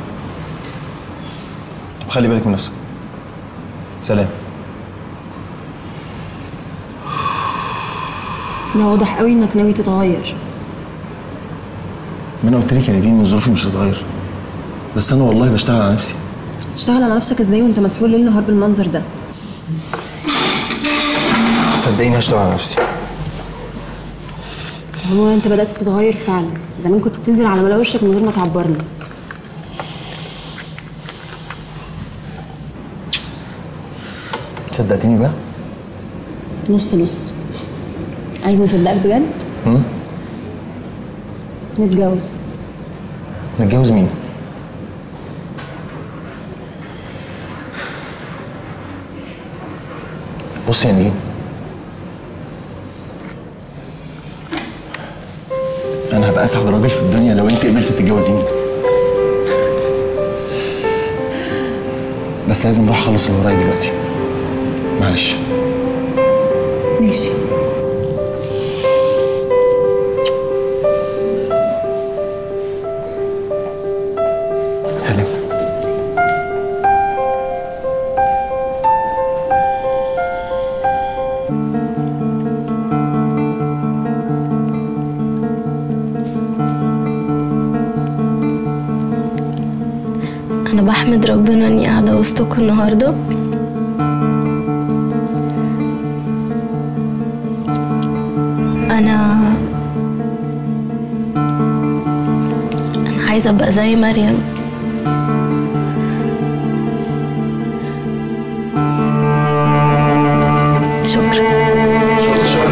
طب خلي بالك من نفسك سلام ده واضح قوي انك ناوي تتغير ما انا قلت لك يا نيفين ان ظروفي مش هتتغير بس انا والله بشتغل على نفسي تشتغل على نفسك ازاي وانت مسؤول ليل نهار بالمنظر ده صدقيني هشتغل على نفسي هو انت بدات تتغير فعلا زمان كنت بتنزل على ملا وشك من غير ما تعبرني صدقتني بقى نص نص عايز نصدقك بجد هم؟ نتجوز نتجوز مين بص يا نجين انا هبقى اسعد راجل في الدنيا لو انت قبلت تتجوزيني بس لازم اروح اخلص اللي ورايا دلوقتي معلش ماشي سلام انا بحمد ربنا اني قاعده وسطكم النهارده انا انا عايزه ابقى زي مريم شكرا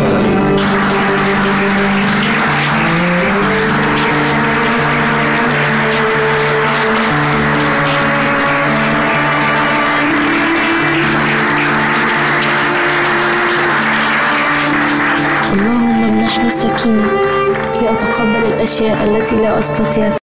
اللهم امنحني السكينة لأتقبل الأشياء التي لا أستطيع